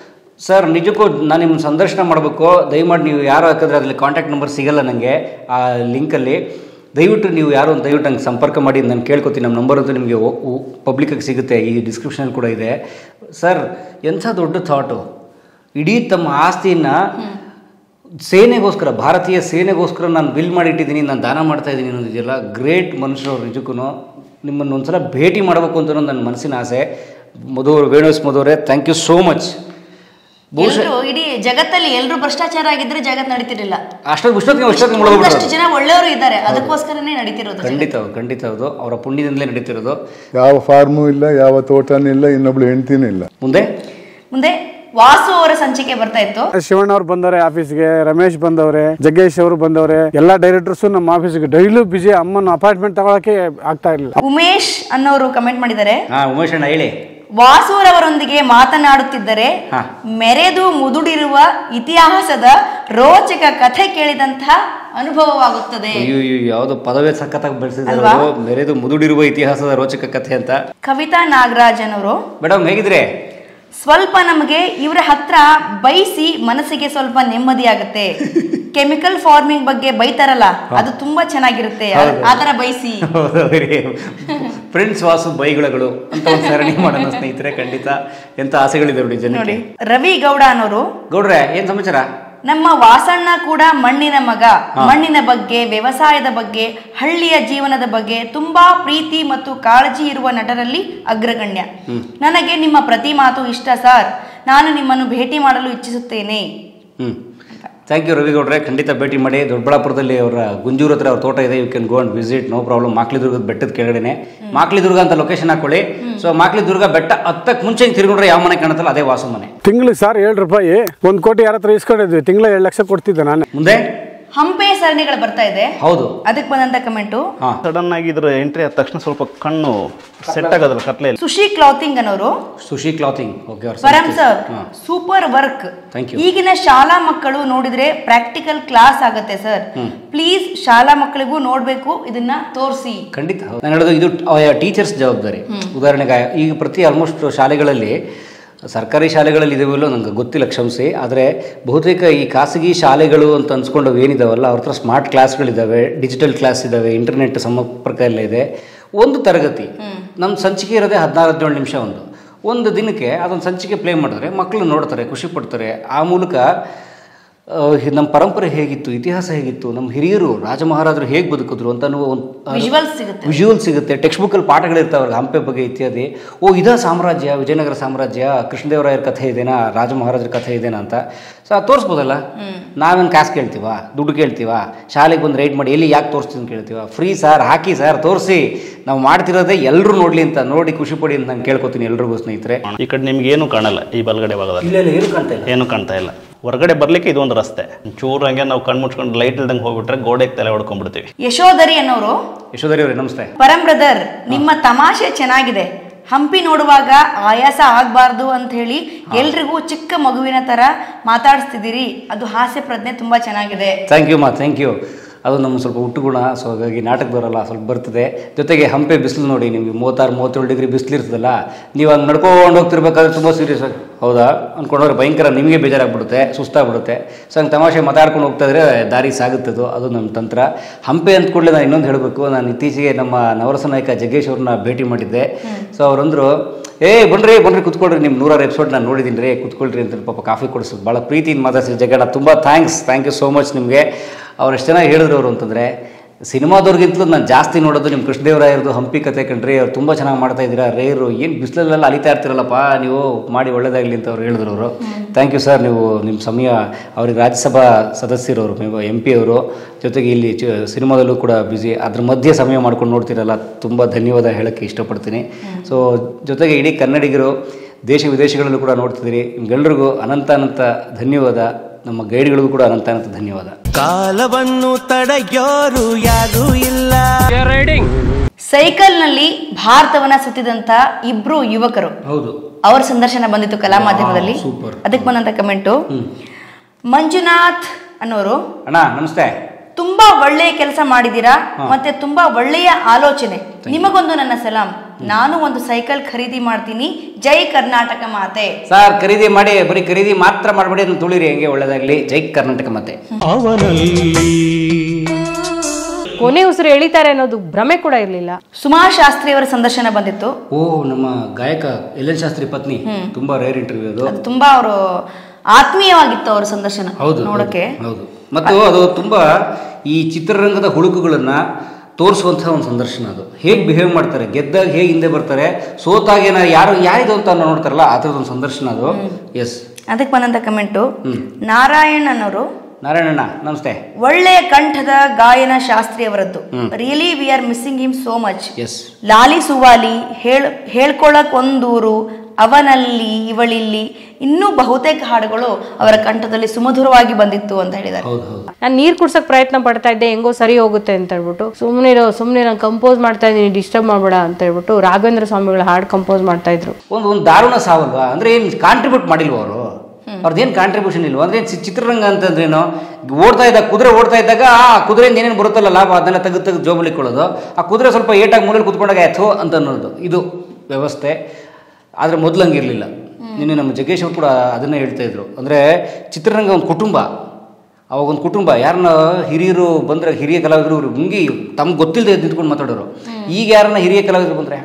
ಸರ್ ನಿಜಕ್ಕೂ ನಾನು ನಿಮ್ಮ ಸಂದರ್ಶನ ಮಾಡಬೇಕು ದಯಮಾಡಿ ನೀವು ಯಾರು ಹಾಕಿದ್ರೆ ಅದರಲ್ಲಿ ಕಾಂಟ್ಯಾಕ್ಟ್ ನಂಬರ್ ಸಿಗಲ್ಲ ನನಗೆ ಆ ಲಿಂಕಲ್ಲಿ ದಯವಿಟ್ಟು ನೀವು ಯಾರು ಅಂತ ದಯವಿಟ್ಟು ನಂಗೆ ಸಂಪರ್ಕ ಮಾಡಿ ನಾನು ಕೇಳ್ಕೊತೀನಿ ನಮ್ಮ ನಂಬರ್ ಅಂತೂ ನಿಮಗೆ ಪಬ್ಲಿಕ್ಕಿಗೆ ಸಿಗುತ್ತೆ ಈ ಡಿಸ್ಕ್ರಿಪ್ಷನಲ್ಲಿ ಕೂಡ ಇದೆ ಸರ್ ಎಂಥ ದೊಡ್ಡ ಥಾಟು ಇಡೀ ತಮ್ಮ ಆಸ್ತಿಯನ್ನು ಸೇನೆಗೋಸ್ಕರ ಭಾರತೀಯ ಸೇನೆಗೋಸ್ಕರ ನಾನು ಬಿಲ್ ಮಾಡಿಟ್ಟಿದ್ದೀನಿ ನಾನು ದಾನ ಮಾಡ್ತಾ ಇದ್ದೀನಿ ಅನ್ನೋದಿದೆಯಲ್ಲ ಗ್ರೇಟ್ ಮನುಷ್ಯರು ನಿಜಕ್ಕೂ ನಿಮ್ಮನ್ನು ಒಂದ್ಸಲ ಭೇಟಿ ಮಾಡಬೇಕು ಅಂತ ನನ್ನ ಮನಸ್ಸಿನ ಆಸೆ ಮಧು ವೇಣುಸ್ ಮಧುವರೇ ಥ್ಯಾಂಕ್ ಯು ಸೋ ಮಚ್ ಎಲ್ರು ಇಡೀ ಜಗತ್ತಲ್ಲಿ ಎಲ್ರು ಭ್ರಷ್ಟಾಚಾರ ಆಗಿದ್ರೆ ಜಗತ್ ನಡೀತಿರ್ಲಿಲ್ಲ ಅಷ್ಟೊಂದು ಇಷ್ಟೊತ್ತಿಗೆ ಅಷ್ಟೊತ್ತಿಗೆ ಒಂದಷ್ಟು ಮುಳುಗ್ಬಿಟ್ರು ಜನ ಒಳ್ಳೆಯವರು ಇದ್ದಾರೆ ಅದಕ್ಕೋಸ್ಕರನೇ ನಡೀತಿರೋದು ಖಂಡಿತ ಹೌದು, ಖಂಡಿತ ಹೌದು ಅವರ ಪುಣ್ಯದಿಂದಲೇ ನಡೀತಿರೋದು ಯಾವ ಫಾರ್ಮು ಇಲ್ಲ ಯಾವ ತೋಟನೂ ಇಲ್ಲ ಇನ್ನೊಬ್ಳು ಹೆಂಡ್ತಿನೂ ಇಲ್ಲ ಮುಂದೆ ಮುಂದೆ ವಾಸು ಅವರ ಸಂಚಿಕೆ ಬರ್ತಾ ಇತ್ತು ಶಿವಣ್ಣ ಅವ್ರು ಬಂದವ್ರೆ ಆಫೀಸ್ಗೆ ರಮೇಶ್ ಬಂದವ್ರೆ ಜಗ್ಗೇಶ್ ಅವರು ಬಂದವ್ರೆ ಎಲ್ಲಾ ಡೈರೆಕ್ಟರ್ಸ್ ನಮ್ಮ ಆಫೀಸ್ಗೆ ಡೈಲಿ ಬಿಜಿ ಅಮ್ಮನ ಅಪಾಯಿಂಟ್ಮೆಂಟ್ ತಗೊಳಕ್ಕೆ ಆಗ್ತಾ ಇರಲಿಲ್ಲ ಉಮೇಶ್ ಅನ್ನೋರು ಕಮೆಂಟ್ ಮಾಡಿದ್ದಾರೆ ಹಾ ಉಮೇಶ್ ಅಣ್ಣ ಹೇಳಿ ವಾಸುರವರೊಂದಿಗೆ ಮಾತನಾಡುತ್ತಿದ್ದರೆ ಹಾ. ಮೆರೆದು ಮುದುಡಿರುವ ಇತಿಹಾಸದ ರೋಚಕ ಕಥೆ ಕೇಳಿದಂತಹ ಅನುಭವವಾಗುತ್ತದೆ ಅಯ್ಯೋ ಅಯ್ಯೋ ಯಾವ್ದು ಪದವೇ ಸಖತ್ತಾಗಿ ಬೆಳೆಸಿದ್ದಾರೆ ಅಲ್ವಾ? ಅವರು. ಮೆರೆದು ಮುದುಡಿರುವ ಇತಿಹಾಸದ ರೋಚಕ ಕಥೆ ಅಂತ ಕವಿತಾ ನಾಗರಾಜನ್ ಅವರು ಮೇಡಮ್ ಹೇಗಿದ್ರೆ ಸ್ವಲ್ಪ ನಮಗೆ ಇವರ ಹತ್ರ ಬೈಸಿ ಮನಸ್ಸಿಗೆ ಸ್ವಲ್ಪ ನೆಮ್ಮದಿ ಆಗುತ್ತೆ ಕೆಮಿಕಲ್ ಫಾರ್ಮಿಂಗ್ ಬಗ್ಗೆ ಬೈತಾರಲ್ಲ ಅದು ತುಂಬಾ ಚೆನ್ನಾಗಿರುತ್ತೆ ಆ- ಆ ತರ ಬೈಸಿ ಫ್ರೆಂಡ್ಸ್ ವಾಸು ಬೈಗಳಗಳು ಅಂತ ಒಂದು ಸರಣಿ ಮಾಡೋಣ ಸ್ನೇಹಿತರೆ ಖಂಡಿತ ಎಂತ ಆಸೆಗಳಿದೆ ನೋಡಿ ನೋಡಿ ಜನಕ್ಕೆ ರವಿ ಗೌಡ ಅನ್ನೋರು ಗೌಡ್ರೆ ಏನ್ ಸಮಾಚಾರ ನಮ್ಮ ವಾಸಣ್ಣ ಕೂಡ ಮಣ್ಣಿನ ಮಗ ಮಣ್ಣಿನ ಬಗ್ಗೆ ವ್ಯವಸಾಯದ ಬಗ್ಗೆ ಹಳ್ಳಿಯ ಜೀವನದ ಬಗ್ಗೆ ತುಂಬಾ ಪ್ರೀತಿ ಮತ್ತು ಕಾಳಜಿ ಇರುವ ನಟರಲ್ಲಿ ಅಗ್ರಗಣ್ಯ ನನಗೆ ನಿಮ್ಮ ಪ್ರತಿ ಮಾತು ಇಷ್ಟ ಸರ್ ನಾನು ನಿಮ್ಮನ್ನು ಭೇಟಿ ಮಾಡಲು ಇಚ್ಛಿಸುತ್ತೇನೆ ಹ್ಮ್ ಥ್ಯಾಂಕ್ ಯು ರವಿ ಗೌಡ್ರೆ ಖಂಡಿತ ಭೇಟಿ ಮಾಡಿ ದೊಡ್ಡಬಳ್ಳಾಪುರದಲ್ಲಿ ಅವರ ಗುಂಜೂರು ಹತ್ರ ಅವ್ರ ತೋಟ ಇದೆ you can go and visit no problem ಮಾಕ್ಲಿದುರ್ಗದ ಬೆಟ್ಟದ ಕೆಳಗಡೆನೆ ಮಾಕ್ಲಿದುರ್ಗ ಅಂತ ಲೊಕೇಶನ್ ಹಾಕೊಳ್ಳಿ ಸೊ ಮಾಕ್ಲಿದುರ್ಗ ಬೆಟ್ಟ ಹತ್ತಕ್ಕೆ ಮುಂಚೆ ಹಿಂಗ್ ತಿರ್ಗೊಂಡ್ರೆ ಯಾವ ಮನೆ ಕಾಣುತ್ತಲ್ಲ ಅದೇ ವಾಸು ಮನೆ ತಿಂಗಳಿಗೆ ಸರ್ ಏಳು ರೂಪಾಯಿ ಒಂದ್ ಕೋಟಿ ಯಾರ ಹತ್ರ ಇಸ್ಕೊಂಡಿದ್ವಿ ತಿಂಗಳ ಏಳು ಲಕ್ಷ ಕೊಡ್ತಿದ್ದೆ ನಾನೇ ಮುಂದೆ ಹಂಪೆ ಸರಣಿಗಳು ಬರ್ತಾ ಇದೆ ಹೌದು ಅದಕ್ಕೆ ಬಂದಂತ ಕಮೆಂಟು ಹಾ ಸಡನ್ ಆಗಿ ಇದ್ರ ಎಂಟ್ರಿ ಆದ ತಕ್ಷಣ ಸ್ವಲ್ಪ ಕಣ್ಣು ಸೆಟ್ ಆಗೋದಿಲ್ಲ ಕತ್ಲೆಯಲ್ಲಿ ಸುಶಿ ಕ್ಲಾತಿಂಗ್ ಅನ್ನೋರು ಸುಶಿ ಕ್ಲಾತಿಂಗ್ ಓಕೆ ಅವ್ರ ಪರಂ ಸರ್ ಹಾ. Super work Thank you. ಈಗಿನ ಶಾಲಾ ಮಕ್ಕಳು ನೋಡಿದ್ರೆ ಪ್ರಾಕ್ಟಿಕಲ್ ಕ್ಲಾಸ್ ಆಗುತ್ತೆ ಸರ್ ಪ್ಲೀಸ್ ಶಾಲಾ ಮಕ್ಕಳಿಗೂ ನೋಡ್ಬೇಕು ಇದನ್ನ ತೋರಿಸಿ ಖಂಡಿತ ಹೌದು. ನಾನು ಹೇಳೋದು ಇದು ಟೀಚರ್ಸ್ ಜವಾಬ್ದಾರಿ ಉದಾಹರಣೆಗೆ ಈಗ ಪ್ರತಿ ಆಲ್ಮೋಸ್ಟ್ ಶಾಲೆಗಳಲ್ಲಿ ಸರ್ಕಾರಿ ಶಾಲೆಗಳಲ್ಲಿ ಇದಾವಲ್ಲೋ ನಂಗೆ ಗೊತ್ತಿಲ್ಲ ಕ್ಷಮಿಸಿ ಆದರೆ ಬಹುತೇಕ ಈ ಖಾಸಗಿ ಶಾಲೆಗಳು ಅಂತ ಅನ್ಸ್ಕೊಂಡು ಏನಿದಾವಲ್ಲ ಅವ್ರ ಹತ್ರ ಸ್ಮಾರ್ಟ್ ಕ್ಲಾಸ್ಗಳಿದ್ದಾವೆ ಡಿಜಿಟಲ್ ಕ್ಲಾಸ್ ಇದ್ದಾವೆ ಇಂಟರ್ನೆಟ್ ಸಂಪರ್ಕ ಎಲ್ಲ ಇದೆ ಒಂದು ತರಗತಿ ನಮ್ಮ ಸಂಚಿಕೆ ಇರೋದೇ ಹದಿನಾರು ಹದಿನೇಳು ನಿಮಿಷ ಒಂದು ಒಂದು ದಿನಕ್ಕೆ ಅದೊಂದು ಸಂಚಿಕೆ ಪ್ಲೇ ಮಾಡಿದ್ರೆ ಮಕ್ಕಳು ನೋಡ್ತಾರೆ ಖುಷಿ ಪಡ್ತಾರೆ ಆ ಮೂಲಕ ಆ, ಹಿ- ನಮ್ಮ ಪರಂಪರೆ ಹೇಗಿತ್ತು ಇತಿಹಾಸ ಹೇಗಿತ್ತು ನಮ್ಮ ಹಿರಿಯರು ರಾಜ ಮಹಾರಾಜರು ಹೇಗೆ ಬದುಕಿದ್ರು ಅಂತ ಅನ್ನುವ ಒಂದು ವಿಜುವಲ್ಸ್ ಸಿಗುತ್ತೆ ವಿಜುವಲ್ ಸಿಗುತ್ತೆ ಟೆಕ್ಸ್ಟ್ ಬುಕ್ಕಲ್ಲಿ ಪಾಠಗಳಿರ್ತಾವೆ ಅವ್ರಿಗೆ ಹಂಪೆ ಬಗ್ಗೆ ಇತ್ಯಾದಿ ಓ ಇದ ಸಾಮ್ರಾಜ್ಯ ವಿಜಯನಗರ ಸಾಮ್ರಾಜ್ಯ ಕೃಷ್ಣದೇವರಾಯರ ಕಥೆ ಇದೇನಾ ರಾಜ ಮಹಾರಾಜರ ಕಥೆ ಇದೇನಾ ಅಂತ ಸೊ ಅದು ತೋರಿಸ್ಬೋದಲ್ಲ ನಾವೇನು ಕಾಸು ಕೇಳ್ತೀವ ದುಡ್ಡು ಕೇಳ್ತೀವ ಶಾಲೆಗೆ ಬಂದು ರೈಡ್ ಮಾಡಿ ಎಲ್ಲಿ ಯಾಕೆ ತೋರಿಸ್ತೀವಿ ಅಂತ ಕೇಳ್ತೀವ ಫ್ರೀ ಸರ್ ಹಾಕಿ ಸರ್ ತೋರಿಸಿ ನಾವು ಮಾಡ್ತಿರೋದೇ ಎಲ್ಲರೂ ನೋಡಲಿ ಅಂತ ನೋಡಿ ಖುಷಿ ಪಡಿ ಅಂತ ನಾನು ಕೇಳ್ಕೊತೀನಿ ಎಲ್ರಿಗೂ ಸ್ನೇಹಿತರೆ ಈ ಕಡೆ ನಿಮ್ಗೆ ಏನು ಕಾಣಲ್ಲ ಈ ಬಲಗಡೆ ಭಾಗದಲ್ಲಿ ಇಲ್ಲ ಏನು ಕಾಣ್ತಾ ಇಲ್ಲ ಏನು ಕಾಣ್ತಾ ಇಲ್ಲ ಹೊರಗಡೆ ಬರ್ಲಿಕ್ಕೆ ಇದೊಂದು ರಸ್ತೆ ಚೂರು ಹಂಗೆ ನಾವು ಕಣ್ಣು ಮುಚ್ಕೊಂಡು ಲೈಟ್ ಇಲ್ದಂಗೆ ಹೋಗ್ಬಿಟ್ರೆ ಗೋಡೆಗೆ ತಲೆ ಹೊಡ್ಕೊಂಡ್ಬಿಡ್ತೀವಿ ಯಶೋಧರಿ ಅನ್ನೋರು ಯಶೋಧರಿ ಅವರೇ ನಮಸ್ತೆ ಪರಂ ಬ್ರದರ್ ನಿಮ್ಮ ತಮಾಷೆ ಚೆನ್ನಾಗಿದೆ ಹಂಪಿ ನೋಡುವಾಗ ಆಯಾಸ ಆಗ್ಬಾರ್ದು ಅಂತ ಹೇಳಿ ಎಲ್ರಿಗೂ ಚಿಕ್ಕ ಮಗುವಿನ ತರ ಮಾತಾಡಿಸ್ತಿದ್ದೀರಿ ಅದು ಹಾಸ್ಯ ಪ್ರಜ್ಞೆ ತುಂಬಾ ಚೆನ್ನಾಗಿದೆ ಥ್ಯಾಂಕ್ ಯು ಮಾ ಥ್ಯಾಂಕ್ ಯು ಅದು ನಮ್ಮ ಸ್ವಲ್ಪ ಹುಟ್ಟು ಗುಣ ಸೊ ಹಾಗಾಗಿ ನಾಟಕದವರಲ್ಲ ಸ್ವಲ್ಪ ಬರ್ತದೆ ಜೊತೆಗೆ ಹಂಪೆ ಬಿಸಿಲು ನೋಡಿ ನಿಮಗೆ ಮೂವತ್ತಾರು ಮೂವತ್ತೇಳು ಡಿಗ್ರಿ ಬಿಸಿಲು ಇರ್ತದಲ್ಲ ನೀವು ಹಂಗೆ ನಡ್ಕೊಂಡು ಹೋಗ್ತಿರ್ಬೇಕಾದ್ರೆ ತುಂಬ ಸೀರಿಯಸ್ ಆಗಿ ಹೌದಾ ಅಂದ್ಕೊಂಡವ್ರೆ ಭಯಂಕರ ನಿಮಗೆ ಬೇಜಾರಾಗ್ಬಿಡುತ್ತೆ ಸುಸ್ತಾಗ್ಬಿಡುತ್ತೆ ಸೊ ಹಂಗೆ ತಮಾಷೆ ಮಾತಾಡ್ಕೊಂಡು ಹೋಗ್ತಾ ಇದ್ರೆ ದಾರಿ ಸಾಗುತ್ತದು ಅದು ನಮ್ಮ ತಂತ್ರ ಹಂಪೆ ಅಂದ ಕೂಡಲೇ ನಾನು ಇನ್ನೊಂದು ಹೇಳಬೇಕು ನಾನು ಇತ್ತೀಚೆಗೆ ನಮ್ಮ ನವರಸ ನಾಯಕ ಜಗ್ಗೇಶ್ ಅವ್ರನ್ನ ಭೇಟಿ ಮಾಡಿದ್ದೆ ಸೊ ಅವರಂದ್ರು ಏ ಬನ್ರಿ ಬನ್ರಿ ಕುತ್ಕೊಳ್ರಿ ನಿಮ್ಮ ನೂರಾರು ಎಪಿಸೋಡ್ ನಾನು ನೋಡಿದ್ದೀನಿ ರೀ ಕುತ್ಕೊಳ್ರಿ ಅಂತ ಪಾಪ ಕಾಫಿ ಕೊಡಿಸೋದು ಭಾಳ ಪ್ರೀತಿಯಿಂದ ಮಾತಾಡ್ಸಿದ್ರು ಜಗಣ್ಣ ತುಂಬ thanks thank you so much ನಿಮಗೆ ಅವ್ರು ಎಷ್ಟು ಚೆನ್ನಾಗಿ ಹೇಳಿದ್ರು ಅವರು ಅಂತಂದರೆ ಸಿನಿಮಾದವ್ರಿಗಿಂತಲೂ ನಾನು ಜಾಸ್ತಿ ನೋಡೋದು ನಿಮ್ಮ ಕೃಷ್ಣದೇವರಾಯರದು ಹಂಪಿ ಕತೆ ಕಣ್ರಿ ಅವ್ರು ತುಂಬ ಚೆನ್ನಾಗಿ ಮಾಡ್ತಾ ಇದ್ದೀರಾ ರೇರು ಏನು ಬಿಸಿಲಲ್ಲೆಲ್ಲ ಅಲಿತಾ ಇರ್ತಿರಲ್ಲಪ್ಪ ನೀವು ಮಾಡಿ ಒಳ್ಳೇದಾಗಲಿ ಅಂತ ಅವ್ರು ಹೇಳಿದ್ರು ಅವರು ಥ್ಯಾಂಕ್ ಯು ಸರ್ ನೀವು ನಿಮ್ಮ ಸಮಯ ಅವ್ರಿಗೆ ರಾಜ್ಯಸಭಾ ಸದಸ್ಯರವರು ನೀವು ಎಂ ಪಿ ಅವರು ಜೊತೆಗೆ ಇಲ್ಲಿ ಚ ಸಿನಿಮಾದಲ್ಲೂ ಕೂಡ ಬ್ಯುಸಿ ಅದ್ರ ಮಧ್ಯೆ ಸಮಯ ಮಾಡ್ಕೊಂಡು ನೋಡ್ತಿರಲ್ಲ ತುಂಬ ಧನ್ಯವಾದ ಹೇಳೋಕ್ಕೆ ಇಷ್ಟಪಡ್ತೀನಿ ಸೊ ಜೊತೆಗೆ ಇಡೀ ಕನ್ನಡಿಗರು ದೇಶ ವಿದೇಶಗಳಲ್ಲೂ ಕೂಡ ನೋಡ್ತಿದ್ದೀರಿ ನಿಮ್ಗೆಲ್ರಿಗೂ ಅನಂತ ಅನಂತ ಧನ್ಯವಾದ ನಮ್ಮ ಗೈಡ್ಗಳಿಗೂ ಕೂಡ ಅನಂತ ಅನಂತ ಧನ್ಯವಾದ ಕಾಲವನ್ನು ತಡೆಯೋರು ಯಾರೂ ಇಲ್ಲ ಸೈಕಲ್ನಲ್ಲಿ ಭಾರತವನ್ನ ಸುತ್ತಿದಂತ ಇಬ್ರು ಯುವಕರು ಹೌದು ಅವರ ಸಂದರ್ಶನ ಬಂದಿತ್ತು ಕಲಾ ಮಾಧ್ಯಮದಲ್ಲಿ super. ಅದಕ್ಕೆ ಬಂದಂತ ಕಮೆಂಟು ಮಂಜುನಾಥ್ ಅನ್ನೋರು ಅಣ್ಣ ನಮಸ್ತೆ ತುಂಬಾ ಒಳ್ಳೆಯ ಕೆಲಸ ಮಾಡಿದ್ದೀರಾ ಮತ್ತೆ ತುಂಬಾ ಒಳ್ಳೆಯ ಆಲೋಚನೆ ನಿಮಗೊಂದು ನನ್ನ ಸಲಾಂ ನಾನು ಒಂದು ಸೈಕಲ್ ಖರೀದಿ ಮಾಡ್ತೀನಿ ಜೈ ಕರ್ನಾಟಕ ಮಾತೆ ಸರ್ ಖರೀದಿ ಮಾಡಿ ಬರೀ ಖರೀದಿ ಮಾತ್ರ ಮಾಡಬೇಡಿ ಅದನ್ನ ತುಳಿರಿ ಹೆಂಗೆ ಒಳ್ಳೇದಾಗಲಿ ಜೈ ಕರ್ನಾಟಕ ಮತ್ತೆ ಕೊನೆ ಉಸಿರು ಎಳಿತಾರೆ ಅನ್ನೋದು ಭ್ರಮೆ ಕೂಡ ಇರಲಿಲ್ಲ ಸುಮಾ ಶಾಸ್ತ್ರಿ ಅವರ ಸಂದರ್ಶನ ಬಂದಿತ್ತು ಓ ನಮ್ಮ ಗಾಯಕ ಎಲ್ ಎನ್ ಶಾಸ್ತ್ರಿ ಪತ್ನಿ ತುಂಬಾ ರೇರ್ ಇಂಟರ್ವ್ಯೂ ಅದು ಅದು ತುಂಬಾ ಅವರು ಆತ್ಮೀಯವಾಗಿತ್ತು ಅವರ ಸಂದರ್ಶನ ಹೌದು ನೋಡಕ್ಕೆ ಹೌದು ಮತ್ತು ಅದು ತುಂಬಾ ಈ ಚಿತ್ರರಂಗದ ಹುಳುಕುಗಳನ್ನ ತೋರಿಸುವಂತಹ ಒಂದು ಸಂದರ್ಶನ ಅದು ಹೇಗೆ ಬಿಹೇವ್ ಮಾಡ್ತಾರೆ ಗೆದ್ದಾಗ ಹೇಗೆ ಹಿಂದೆ ಬರ್ತಾರೆ ಸೋತಾಗ ಏನ ಯಾರು ಯಾರಿದು ಅಂತ ನೋಡ್ತಾರಲ್ಲ ಆ ಥರದ ಒಂದು ಸಂದರ್ಶನ ಅದು ಎಸ್ ಅದಕ್ಕೆ ಬಂದಂತ ಕಮೆಂಟು ನಾರಾಯಣನ್ ಅವರು ನಾರಾಯಣಣ್ಣ ನಮಸ್ತೆ ಒಳ್ಳೆಯ ಕಂಠದ ಗಾಯನ ಶಾಸ್ತ್ರಿಯವರದ್ದು really we are missing him so much yes ಲಾಲಿ ಸುವಾಲಿ ಹೇಳ್ ಹೇಳ್ಕೊಳಕ್ ಒಂದೂರು ಅವನಲ್ಲಿ ಇವಳಿಲ್ಲಿ ಇನ್ನೂ ಬಹುತೇಕ ಹಾಡುಗಳು ಅವರ ಕಂಠದಲ್ಲಿ ಸುಮಧುರವಾಗಿ ಬಂದಿತ್ತು ಅಂತ ಹೇಳಿದ್ದಾರೆ ಹೌದು ಹೌದು ನಾನು ನೀರು ಕುಡ್ಸಕ್ ಪ್ರಯತ್ನ ಪಡ್ತಾ ಇದ್ದೆ ಹೆಂಗೋ ಸರಿ ಹೋಗುತ್ತೆ ಅಂತ ಹೇಳ್ಬಿಟ್ಟು ಸುಮ್ಮನೆ ಸುಮ್ಮನೆ ನಾನು ಕಂಪೋಸ್ ಮಾಡ್ತಾ ಇದ್ದೀನಿ ಡಿಸ್ಟರ್ಬ್ ಮಾಡಬೇಡ ಅಂತ ಹೇಳ್ಬಿಟ್ಟು ರಾಘವೇಂದ್ರ ಸ್ವಾಮಿಗಳ ಹಾಡು ಕಂಪೋಸ್ ಮಾಡ್ತಾ ಇದ್ರು ಒಂದು ಒಂದು ದಾರುಣ ಸಾವಲ್ವಾ ಅಂದ್ರೆ ಏನು ಕಾಂಟ್ರಿಬ್ಯೂಟ್ ಮಾಡಿಲ್ವ ಅವರು ಅವ್ರದ್ದೇನು ಕಾಂಟ್ರಿಬ್ಯೂಷನ್ ಇಲ್ವಾ ಅಂದ್ರೆ ಏನ್ ಚಿ- ಚಿತ್ರರಂಗ ಅಂತಂದ್ರೇನು ಓಡ್ತಾ ಇದ್ದಾಗ ಕುದುರೆ ಓಡ್ತಾ ಇದ್ದಾಗ ಆ ಕುದುರೆಯಿಂದ ಏನೇನು ಬರುತ್ತಲ್ಲ ಲಾಭ ಅದನ್ನೆಲ್ಲ ತೆಗೆದು ತೆಗೆದು ಜೋಬಲ್ಲಿ ಇಟ್ಕೊಳ್ಳೋದು ಆ ಕುದುರೆ ಸ್ವಲ್ಪ ಏಟಾಗಿ ಮೂಲೆಯಲ್ಲಿ ಕುತ್ಕೊಂಡಾಗ ಆಯ್ತು ಅಂತ ಅನ್ನೋದು ಇದು ವ್ಯವಸ್ಥೆ ಆದರೆ ಮೊದಲು ಹಂಗಿರಲಿಲ್ಲ ನಿನ್ನೆ ನಮ್ಮ ಜಗ್ಗೇಶ್ ಅವರು ಕೂಡ ಅದನ್ನೇ ಹೇಳ್ತಾ ಇದ್ರು ಅಂದರೆ ಚಿತ್ರರಂಗ ಒಂದು ಕುಟುಂಬ ಅವಾಗ ಒಂದು ಕುಟುಂಬ ಯಾರನ್ನ ಹಿರಿಯರು ಬಂದರೆ ಹಿರಿಯ ಕಲಾವಿದರು ಇವ್ರು ಹಿಂಗೆ ತಮ್ಗೆ ಗೊತ್ತಿಲ್ಲದೆ ನಿಂತ್ಕೊಂಡು ಮಾತಾಡೋರು ಈಗ ಯಾರನ್ನ ಹಿರಿಯ ಕಲಾವಿದರು ಬಂದರೆ